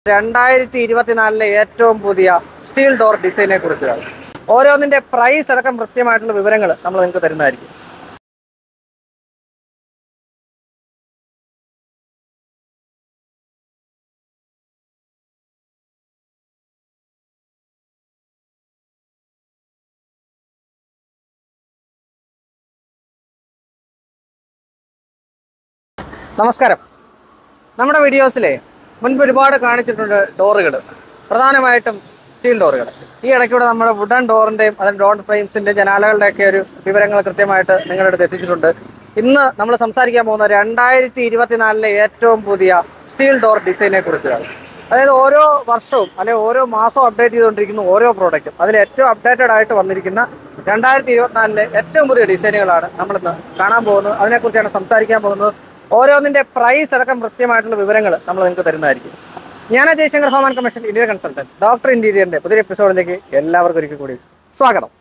രണ്ടായിരത്തി ഇരുപത്തിനാലിലെ ഏറ്റവും പുതിയ സ്റ്റീൽ ഡോർ ഡിസൈനെ കുറിച്ചാണ് ഓരോന്നിന്റെ പ്രൈസ് അടക്കം കൃത്യമായിട്ടുള്ള വിവരങ്ങൾ നമ്മൾ നിങ്ങൾക്ക് തരുന്നതായിരിക്കും നമസ്കാരം നമ്മുടെ വീഡിയോസിലെ മുൻപ് ഒരുപാട് കാണിച്ചിട്ടുണ്ട് ഡോറുകൾ പ്രധാനമായിട്ടും സ്റ്റീൽ ഡോറുകൾ ഈ ഇടയ്ക്കൂടെ നമ്മുടെ വുഡൻ ഡോറിന്റെയും അതിന്റെ ഡോർ ഫ്രെയിംസിന്റെ ജനാലകളുടെ ഒക്കെ ഒരു വിവരങ്ങൾ കൃത്യമായിട്ട് നിങ്ങളുടെ അടുത്ത് എത്തിച്ചിട്ടുണ്ട് ഇന്ന് നമ്മൾ സംസാരിക്കാൻ പോകുന്ന രണ്ടായിരത്തി ഇരുപത്തിനാലിലെ ഏറ്റവും പുതിയ സ്റ്റീൽ ഡോർ ഡിസൈനെ കുറിച്ചാണ് അതായത് ഓരോ വർഷവും അല്ലെങ്കിൽ ഓരോ മാസവും അപ്ഡേറ്റ് ചെയ്തുകൊണ്ടിരിക്കുന്ന ഓരോ പ്രോഡക്റ്റും അതിൽ ഏറ്റവും അപ്ഡേറ്റഡ് ആയിട്ട് വന്നിരിക്കുന്ന രണ്ടായിരത്തി ഇരുപത്തിനാലിലെ ഏറ്റവും പുതിയ ഡിസൈനുകളാണ് നമ്മളിന്ന് കാണാൻ പോകുന്നത് അതിനെക്കുറിച്ചാണ് സംസാരിക്കാൻ പോകുന്നത് ഓരോന്നിന്റെ പ്രൈസ് അടക്കം കൃത്യമായിട്ടുള്ള വിവരങ്ങൾ നമ്മൾ നിങ്ങൾക്ക് തരുന്നതായിരിക്കും ഞാൻ Jayashankar home and commission Indian consultant doctor ഇന്റീരിയറിന്റെ പുതിയ എപ്പിസോഡിലേക്ക് എല്ലാവർക്കും ഒരിക്കൽ കൂടി സ്വാഗതം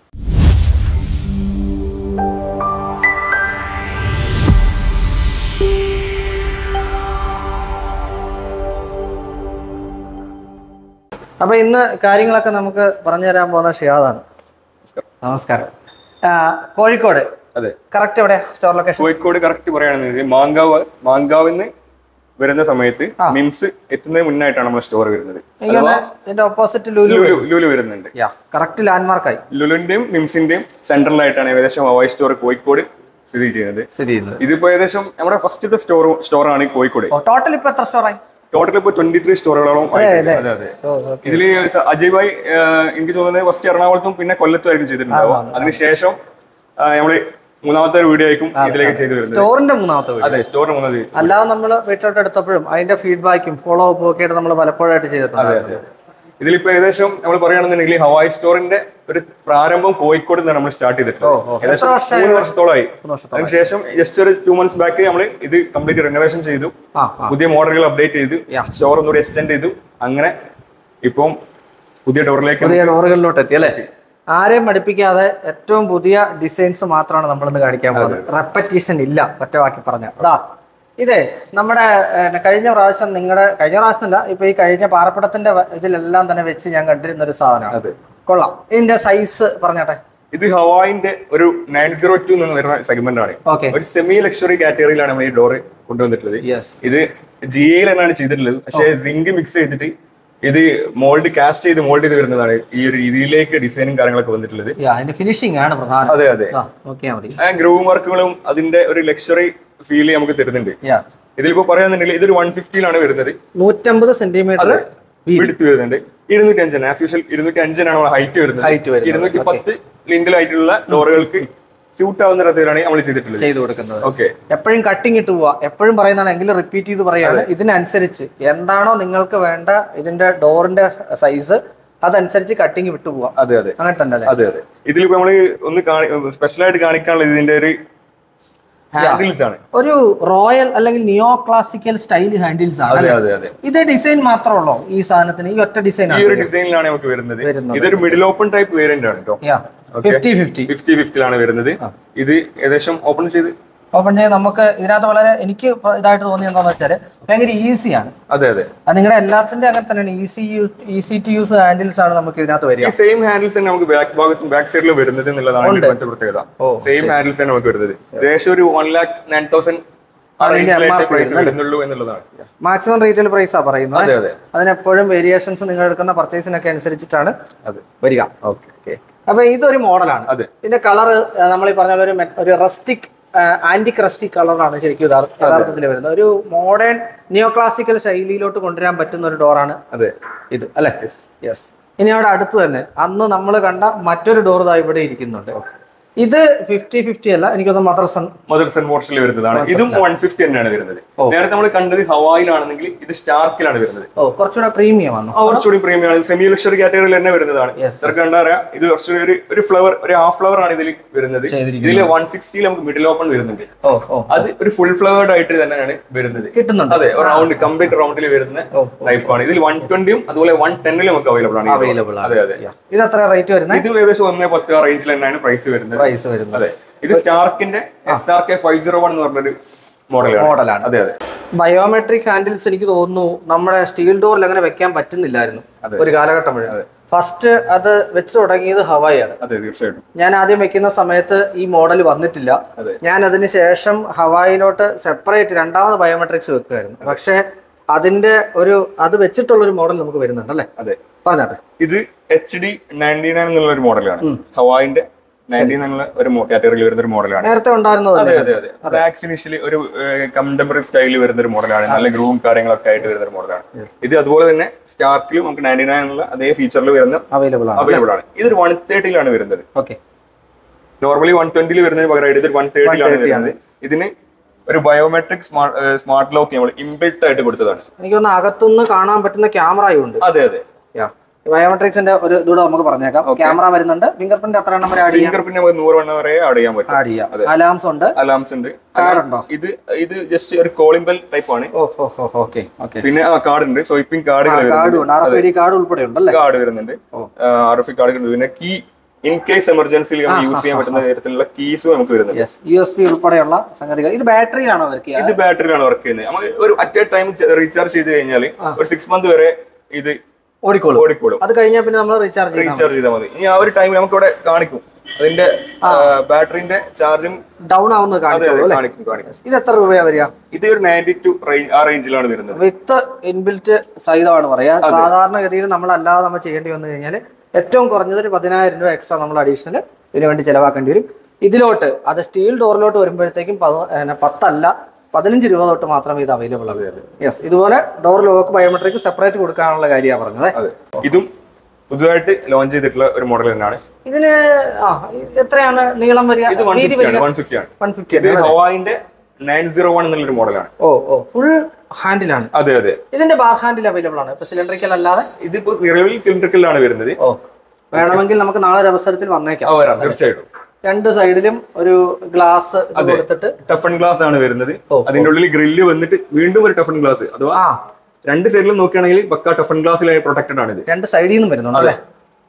അപ്പൊ ഇന്ന് കാര്യങ്ങളൊക്കെ നമുക്ക് പറഞ്ഞു തരാൻ പോകുന്ന ഷിയാദാണ് നമസ്കാരം ആ, കോഴിക്കോട് അതെ കറക്റ്റ് എവിടെ സ്റ്റോർ ലൊക്കേഷൻ കോഴിക്കോട് കറക്റ്റ് പറയുകയാണെന്നുണ്ടെങ്കിൽ മാങ്കാവ് മാങ്കാവിന്ന് വരുന്ന സമയത്ത് മിംസ് എത്തുന്നതിന് മുന്നായിട്ടാണ് നമ്മുടെ സ്റ്റോർ വരുന്നത് ഇങ്ങനെ ഇതിന്റെ ഓപ്പോസിറ്റ് ലുലു ലുലു ലുലു വരുന്നുണ്ട് യാ കറക്റ്റ് ലാൻഡ്മാർക്കായി ലുലുവിന്റെയും മിംസിന്റെയും സെൻട്രലായിട്ടാണ് ഏകദേശം ഹവായ് സ്റ്റോർ കോഴിക്കോട് സ്ഥിതി ചെയ്യുന്നത് സ്ഥിതി ചെയ്യുന്നത് ഇതിപ്പോ ഏകദേശം നമ്മുടെ ഫസ്റ്റത്തെ സ്റ്റോർ സ്റ്റോറാണ് ഈ കോഴിക്കോട് ടോട്ടൽ ഇപ്പൊ എത്ര സ്റ്റോറായി ടോട്ടൽ ഇപ്പൊ ട്വന്റി ത്രീ സ്റ്റോറുകളോളം ആയിട്ടുണ്ട്. അതെ അതെ ഇതില് സ- അജയ് ഭായ് ആഹ്, എനിക്ക് തോന്നുന്നത് ഫസ്റ്റ് എറണാകുളത്തും പിന്നെ കൊല്ലത്തുമായിരിക്കും ചെയ്തിട്ടുണ്ടാവും അതിനുശേഷം ആഹ്, നമ്മള് മൂന്നാമത്തെ ഒരു വീഡിയോ ആയിരിക്കും ഇതിലേക്ക് ചെയ്തു വരുന്നത് സ്റ്റോറിന്റെ മൂന്നാമത്തെ വീട് അതെ സ്റ്റോറിന് മൂന്നാമത് അല്ലാതെ നമ്മൾ വീട്ടിലോട്ട് എടുത്തപ്പോഴും അതിന്റെ ഫീഡ്ബാക്കും ഫോളോ അപ്പും ഒക്കെ ആയിട്ട് നമ്മൾ പലപ്പോഴായിട്ട് ചെയ്തിട്ടുണ്ട് അതെ. ഇതിലിപ്പോ ഏകദേശം നമ്മൾ പറയുകയാണെന്നുണ്ടെങ്കിൽ ഹവായ് സ്റ്റോറിന്റെ ഒരു പ്രാരംഭം കോഴിക്കോട് നിന്നാണ് നമ്മൾ സ്റ്റാർട്ട് ചെയ്തിട്ടുള്ളത് ഓ. എത്ര ഏകദേശം വർഷമായി മൂന്ന് വർഷത്തോളമായി മൂന്ന് വർഷത്തോളമായി. അതിനുശേഷം ജസ്റ്റ് ഒരു ടു മന്ത്സ് ബാക്ക് നമ്മൾ ഇത് കംപ്ലീറ്റ് റിനോവേഷൻ ചെയ്തു ആ ആ പുതിയ മോഡലുകൾ അപ്ഡേറ്റ് ചെയ്തു Yeah. സ്റ്റോർ ഒന്നുകൂടി എക്സ്റ്റെൻഡ് ചെയ്തു അങ്ങനെ ഇപ്പം പുതിയ ഡോറിലേക്ക് പുതിയ ഡോറുകളിലോട്ട് എത്തി അല്ലേ ആരെയും പഠിപ്പിക്കാതെ ഏറ്റവും പുതിയ ഡിസൈൻസ് മാത്രമാണ് നമ്മളിന്ന് കാണിക്കാൻ പോകുന്നത് റെപ്പറ്റീഷൻ ഇല്ല ഒറ്റ വാക്കി പറഞ്ഞ അതാ ഇതേ നമ്മുടെ ഏഹ്, കഴിഞ്ഞ പ്രാവശ്യം നിങ്ങളുടെ കഴിഞ്ഞ പ്രാവശ്യം അല്ല ഇപ്പൊ ഈ കഴിഞ്ഞ പാറപ്പടത്തിന്റെ വ- ഇതിലെല്ലാം തന്നെ വെച്ച് ഞാൻ കണ്ടിരുന്ന ഒരു സാധനമാണ് അതെ കൊള്ളാം ഇതിന്റെ സൈസ് പറഞ്ഞാട്ടെ ഇത് ഹവായിന്റെ ഒരു നയൻ സീറോ ടു എന്ന് വരുന്ന സെഗ്മെന്റ് ആണ് ഓക്കെ ഒരു സെമി ലക്ഷറി കാറ്റഗറിയിലാണ് നമ്മൾ ഈ ഡോറ് കൊണ്ടുവന്നിട്ടുള്ളത് യെസ് ഇത് ജി എയിലാണ് ചെയ്തിട്ടുള്ളത് പക്ഷേ സിങ്ക് മിക്സ് ചെയ്തിട്ട് ഇത് മോൾഡ് കാസ്റ്റ് ചെയ്ത് മോൾഡ് ചെയ്ത് വരുന്നതാണ് ഈ ഒരു രീതിയിലേക്ക് ഡിസൈനും കാര്യങ്ങളൊക്കെ വന്നിട്ടുള്ളത് അതിന്റെ ഫിനിഷിംഗ് ആണ് പ്രധാനം അതെ അതെ ആ നോക്കിയാൽ മതി ആ ഗ്രൂം വർക്കുകളും അതിന്റെ ഒരു ലക്ഷറി ഫീൽ നമുക്ക് തരുന്നുണ്ട് യാ ഇതിലിപ്പോ പറയുന്നുണ്ടെങ്കിൽ ഇതൊരു വൺ ഫിഫ്റ്റിയിലാണ് വരുന്നത് നൂറ്റമ്പത് സെന്റിമീറ്റർ എടുത്ത് വരുന്നുണ്ട് ഇരുന്നൂറ്റി അഞ്ചാണ് ആസ് യൂഷ്വൽ ഇരുന്നൂറ്റി അഞ്ചിനാണ് നമ്മൾ ഹൈറ്റ് വരുന്നത് Height വരുന്നത്. ഇരുന്നൂറ്റി പത്ത് ലിൻഡിലായിട്ടുള്ള ഡോറുകൾക്ക് സ്യൂട്ട് ആവുന്ന തരത്തിലാണ് നമ്മൾ ചെയ്തിട്ടുള്ളത് ചെയ്തു കൊടുക്കുന്നത് ഓക്കെ എപ്പോഴും കട്ടിങ് ഇട്ട് പോവാ എപ്പോഴും പറയുന്നതാണ് എങ്കിലും റിപ്പീറ്റ് ചെയ്ത് പറയാണ് ഇതിനനുസരിച്ച് എന്താണോ നിങ്ങൾക്ക് വേണ്ട ഇതിന്റെ ഡോറിന്റെ സൈസ് അതനുസരിച്ച് കട്ടിങ് വിട്ടു പോവാം അതെ അതെ അങ്ങനെ തന്നെ അല്ലേ അതെ അതെ ഇതിലിപ്പോ നമ്മള് ഒന്ന് സ്പെഷ്യൽ ആയിട്ട് കാണിക്കാനുള്ളത് ഇതിന്റെ ഒരു ഹാൻഡിൽസ് ആണ് ഒരു റോയൽ അല്ലെങ്കിൽ നിയോ ക്ലാസിക്കൽ സ്റ്റൈൽ ഹാൻഡിൽസ് ആണ് അതെ അല്ലേ? അതെ അതെ ഇത് ഡിസൈൻ മാത്രമുള്ളൂ ഈ സാധനത്തിന് ഈ ഒറ്റ ഡിസൈൻ ഈ ആണ് ഒരു ഡിസൈനിലാണ് നമുക്ക് വരുന്നത് വരുന്നത്. ഇതൊരു മിഡിൽ ഓപ്പൺ ടൈപ്പ് വേരിയന്റ് ആണ് കേട്ടോ ഫിഫ്റ്റി ഫിഫ്റ്റി ഫിഫ്റ്റി ഫിഫ്റ്റിലാണ് വരുന്നത് ഇത് ഏകദേശം ഓപ്പൺ ചെയ്ത് ഓപ്പൺ ചെയ്ത് നമുക്ക് ഇതിനകത്ത് വളരെ എനിക്ക് ഇപ്പൊ ഇതായിട്ട് തോന്നിയത് എന്താണെന്ന് വെച്ചാൽ ഭയങ്കര ഈസിയാണ് അതെ അതെ അത് നിങ്ങളുടെ എല്ലാത്തിന്റെ അങ്ങനെ തന്നെയാണ് easy use easy to use handles ആണ് നമുക്ക് ഇതിനകത്ത് വരിക ഈ സെയിം ഹാൻഡിൽസ് തന്നെ നമുക്ക് ബാക്ക് ഭാഗത്തും ബാക്ക് സൈഡിലും വരുന്നത് എന്നുള്ളതാണ് ഇതിന്റെ മറ്റു പ്രത്യേകത ഓ, സെയിം ഹാൻഡിൽസ് തന്നെ നമുക്ക് വരുന്നത് ഏകദേശം ഒരു വൺ ലാക്ക് നയൻ തൗസൻഡ് വരുന്നുള്ളൂ എന്നുള്ളതാണ് മാക്സിമം റീറ്റെയിൽ പ്രൈസാണ് പറയുന്നത് അതെ അതെ അതിനെപ്പോഴും വേരിയേഷൻസ് നിങ്ങൾ എടുക്കുന്ന പർച്ചേസിനൊക്കെ അനുസരിച്ചിട്ടാണ് അതെ വരിക ഓക്കെ ഓക്കെ അപ്പൊ ഇതൊരു മോഡലാണ് അതെ. ഇതിന്റെ കളർ നമ്മൾ ഈ പറഞ്ഞ പോലെ ഒരു മെ- ഒരു റസ്റ്റിക് ആന്റിക് റസ്റ്റിക് കളറാണ് ശരിക്കും യഥാർത്ഥത്തിൽ വരുന്നത് ഒരു മോഡേൺ നിയോ ക്ലാസിക്കൽ ശൈലിയിലോട്ട് കൊണ്ടുവരാൻ പറ്റുന്ന ഒരു ഡോറാണ് അതെ ഇത് അല്ലെ യെസ് ഇനി അവിടെ അടുത്ത് തന്നെ അന്ന് നമ്മൾ കണ്ട മറ്റൊരു ഡോർ ഇതാ ഇവിടെ ഇരിക്കുന്നുണ്ട് ഇത് ഫിഫ്റ്റി ഫിഫ്റ്റി അല്ല എനിക്കൊന്ന് മദർസൺ മദർസൺ മോഡലിൽ വരുന്നതാണ് ഇതും വൺ ഫിഫ്റ്റി തന്നെയാണ് വരുന്നത് നേരത്തെ നമ്മൾ കണ്ടത് ഹവായിലാണെങ്കിൽ ഇത് സ്റ്റാർക്കിലാണ് വരുന്നത് ഓ കുറച്ചുകൂടെ പ്രീമിയം ആണ് ആ കുറച്ചുകൂടി പ്രീമിയം ആണ് സെമി ലക്ഷറി കാറ്റഗറിയിൽ തന്നെ വരുന്നതാണ് Yes, ഇതൊക്കെ കണ്ടാ അറിയാം ഇത് കുറച്ചുകൂടി ഒരു ഒരു ഫ്ലവർ ഒരു ഹാഫ് ഫ്ലവർ ആണ് ഇതിൽ വരുന്നത് ചെയ്തിരിക്കുന്നത്. ഇതിൽ വൺ സിക്സ്റ്റിയിൽ നമുക്ക് മിഡിൽ ഓപ്പൺ വരുന്നുണ്ട് ഓ ഓ അത് ഒരു ഫുൾ ഫ്ലവേർഡ് ആയിട്ട് തന്നെയാണ് വരുന്നത് കിട്ടുന്നുണ്ട് അതെ റൗണ്ട് കംപ്ലീറ്റ് റൗണ്ടിൽ വരുന്ന ഓ, ടൈപ്പ് ആണ് ഇതിൽ വൺ ട്വന്റിയും അതുപോലെ വൺ ടെന്നിലും നമുക്ക് അവൈലബിൾ ആണ് ഈ അവൈലബിൾ ആണ് അതെ അതെ ഇത് എത്ര റേറ്റ് വരുന്നത് ഇത് ഏകദേശം ഒന്നേ പത്ത് ആ റേഞ്ചിൽ തന്നെയാണ് പ്രൈസ് വരുന്നത് പ്രൈസ് വരുന്നത് അതെ ഇത് സ്റ്റാർക്കിന്റെ S R K five zero one എന്ന് പറഞ്ഞൊരു മോഡലാണ് മോഡലാണ് അതെ അതെ ബയോമെട്രിക് ഹാൻഡിൽസ് എനിക്ക് തോന്നുന്നു നമ്മുടെ സ്റ്റീൽ ഡോറിൽ അങ്ങനെ വെക്കാൻ പറ്റുന്നില്ലായിരുന്നു ഒരു കാലഘട്ടം വഴി ഫസ്റ്റ് അത് വെച്ച് തുടങ്ങിയത് ഹവായിയാണ് അതെ തീർച്ചയായിട്ടും ഞാൻ ആദ്യം വെക്കുന്ന സമയത്ത് ഈ മോഡൽ വന്നിട്ടില്ല അതെ. ഞാൻ അതിന് ശേഷം ഹവായിലോട്ട് സെപ്പറേറ്റ് രണ്ടാമത് ബയോമെട്രിക്സ് വെക്കുമായിരുന്നു പക്ഷെ അതിന്റെ ഒരു അത് വെച്ചിട്ടുള്ള ഒരു മോഡൽ നമുക്ക് വരുന്നുണ്ട് അല്ലേ അതെ പറഞ്ഞാട്ടെ ഇത് എച്ച് ഡി നയൻറ്റി നയൻ എന്നുള്ള ഒരു മോഡലാണ് ഹവായിന്റെ നയൻറ്റി എന്നുള്ള ഒരു കാറ്റഗറിയിൽ വരുന്ന ഒരു മോഡലാണ് നേരത്തെ ഉണ്ടായിരുന്നത് അതെ അതെ അതെ ബാക്സ് ഇനിഷ്യലി ഒരു കണ്ടംപററി സ്റ്റൈലിൽ വരുന്ന ഒരു മോഡലാണ് നല്ല ഗ്രൂം കാര്യങ്ങളൊക്കെ ആയിട്ട് വരുന്ന ഒരു മോഡലാണ് ഇത് അതുപോലെ തന്നെ സ്റ്റാർക്കിലും നമുക്ക് നയൻറ്റി നയൻ ഉള്ള അതേ ഫീച്ചറിൽ വരുന്ന അവൈലബിൾ ആണ് അവൈലബിൾ ആണ് ഇതൊരു വൺ തേർട്ടിയിലാണ് വരുന്നത് ഓക്കെ നോർമലി വൺ ട്വന്റിയിൽ വരുന്നതിന് പകരമായിട്ട് ഇത് വൺ തേർട്ടിയിലാണ് വരുന്നത് ഇതിന് ഒരു ബയോമെട്രിക് സ്മാർട്ട് ലോക്ക് നമ്മൾ ഇംബിൾട്ട് ആയിട്ട് കൊടുത്തതാണ് എനിക്ക് തോന്നുന്നു അകത്തുനിന്ന് കാണാൻ പറ്റുന്ന ക്യാമറയും ഉണ്ട് അതെ അതെ ബയോമെട്രിക്സിന്റെ ഒരു ഇതൂടെ നമുക്ക് പറഞ്ഞേക്കാം ക്യാമറ വരുന്നുണ്ട് ഫിംഗർ പ്രിന്റ് എത്ര എണ്ണം വരെ ആഡ് ചെയ്യാം ഫിംഗർ പ്രിന്റ് നമുക്ക് നൂറ് എണ്ണം വരെ ആഡ് ചെയ്യാൻ പറ്റും ആഡ് ചെയ്യാം അലാംസ് ഉണ്ട് അലാംസ് ഉണ്ട് കാർഡ് ഉണ്ടോ ഇത് ഇത് ജസ്റ്റ് ഒരു കോളിംഗ് ബെൽ ടൈപ്പ് ആണ് ഓ ഹോ ഹോ ഓക്കെ ഓക്കെ പിന്നെ ആ കാർഡ് ഉണ്ട് സ്വൈപ്പിംഗ് കാർഡ് കാർഡും ഉണ്ട് R F I D card ഉൾപ്പെടെ ഉണ്ട് അല്ലേ കാർഡ് വരുന്നുണ്ട് ആർ എഫ് കാർഡ് ഉണ്ട് പിന്നെ കീ ഇൻ കേസ് എമർജൻസിയിൽ നമുക്ക് യൂസ് ചെയ്യാൻ പറ്റുന്ന തരത്തിലുള്ള കീസും നമുക്ക് വരുന്നുണ്ട് യെസ് യു എസ് പി ഉൾപ്പെടെയുള്ള സംഗതികൾ ഇത് ബാറ്ററിയിലാണോ അവർക്ക് ഇത് ബാറ്ററിയിലാണ് വർക്ക് ചെയ്യുന്നത് നമുക്ക് ഒരു അറ്റ് എ ടൈം റീചാർജ് ചെയ്ത് കഴിഞ്ഞാൽ ഒരു സിക്സ് മന്ത് വരെ ഇത് ഓടിക്കോളും ഓടിക്കോളും അത് കഴിഞ്ഞാൽ പിന്നെ നമ്മൾ റീചാർജ് ചെയ്യണം റീചാർജ് ചെയ്താൽ മതി ഇനി ആ ഒരു ടൈമിൽ നമുക്ക് ഇവിടെ കാണിക്കും അതിന്റെ ബാറ്ററിന്റെ ചാർജും ഡൗൺ ആവുന്നത് കാണിച്ചോളൂ അല്ലേ കാണിക്കും കാണിക്കും ഇത് എത്ര രൂപയാ വരിക ഇത് ഒരു നയൻറ്റി ടു ആ റേഞ്ചിലാണ് വരുന്നത് വിത്ത് ഇൻബിൽറ്റ് സഹിതമാണ് പറയാ സാധാരണഗതിയിൽ നമ്മൾ അല്ലാതെ നമ്മൾ ചെയ്യേണ്ടി വന്നു കഴിഞ്ഞാൽ ഏറ്റവും കുറഞ്ഞത് ഒരു പതിനായിരം രൂപ എക്സ്ട്രാ നമ്മൾ അഡീഷണൽ ഇതിനു വേണ്ടി ചെലവാക്കേണ്ടി വരും ഇതിലോട്ട് അത് സ്റ്റീൽ ഡോറിലോട്ട് വരുമ്പോഴത്തേക്കും പത- ഏ, പത്തല്ല പതിനഞ്ച് രൂപ തൊട്ട് മാത്രമേ ഇത് അവൈലബിൾ ആവൂ യെസ് ഇതുപോലെ ഡോർ ലോക്ക് ബയോമെട്രിക് സെപ്പറേറ്റ് കൊടുക്കാനുള്ള കാര്യമാണ് പറഞ്ഞത് അതെ ഇതും പുതുതായിട്ട് ലോഞ്ച് ചെയ്തിട്ടുള്ള ഒരു മോഡൽ തന്നെയാണ് ഇതിന് ആ ഇത് എത്രയാണ് നീളം വരിക ഇത് വൺ വീതി ഫിഫ്റ്റി ആണ് വരിക വൺ ഫിഫ്റ്റി ആണ് വൺ ഫിഫ്റ്റി ഇത് ഹവായിന്റെ നയൻ സീറോ വൺ എന്നുള്ളൊരു മോഡലാണ് ഓ ഓ ഫുൾ ഹാൻഡിലാണ് അതെ അതെ ഇതിന്റെ ബാർ ഹാൻഡിൽ അവൈലബിൾ ആണ് ഇപ്പൊ സിലിണ്ടറിക്കൽ അല്ലാതെ ഇതിപ്പോ നിലവിൽ സിലിണ്ടറിക്കലാണ് വരുന്നത് ഓ വേണമെങ്കിൽ നമുക്ക് നാളെ ഒരു അവസരത്തിൽ വന്നേക്കാം ആ വരാം തീർച്ചയായിട്ടും രണ്ട് സൈഡിലും ഒരു ഗ്ലാസ് കൊടുത്തിട്ട് ടഫൺ ഗ്ലാസ് ആണ് വരുന്നത് ഓ, അതിന്റെ ഉള്ളിൽ ഗ്രില്ല് വന്നിട്ട് വീണ്ടും ഒരു ടഫൺ ഗ്ലാസ് അഥവാ ആ രണ്ട് സൈഡിലും നോക്കുകയാണെങ്കിൽ പക്ക ടഫൺ ഗ്ലാസ്സിലായി പ്രൊട്ടക്റ്റഡ് ആണ് ഇത് രണ്ട് സൈഡിൽ നിന്നും വരുന്നുണ്ട് അല്ലേ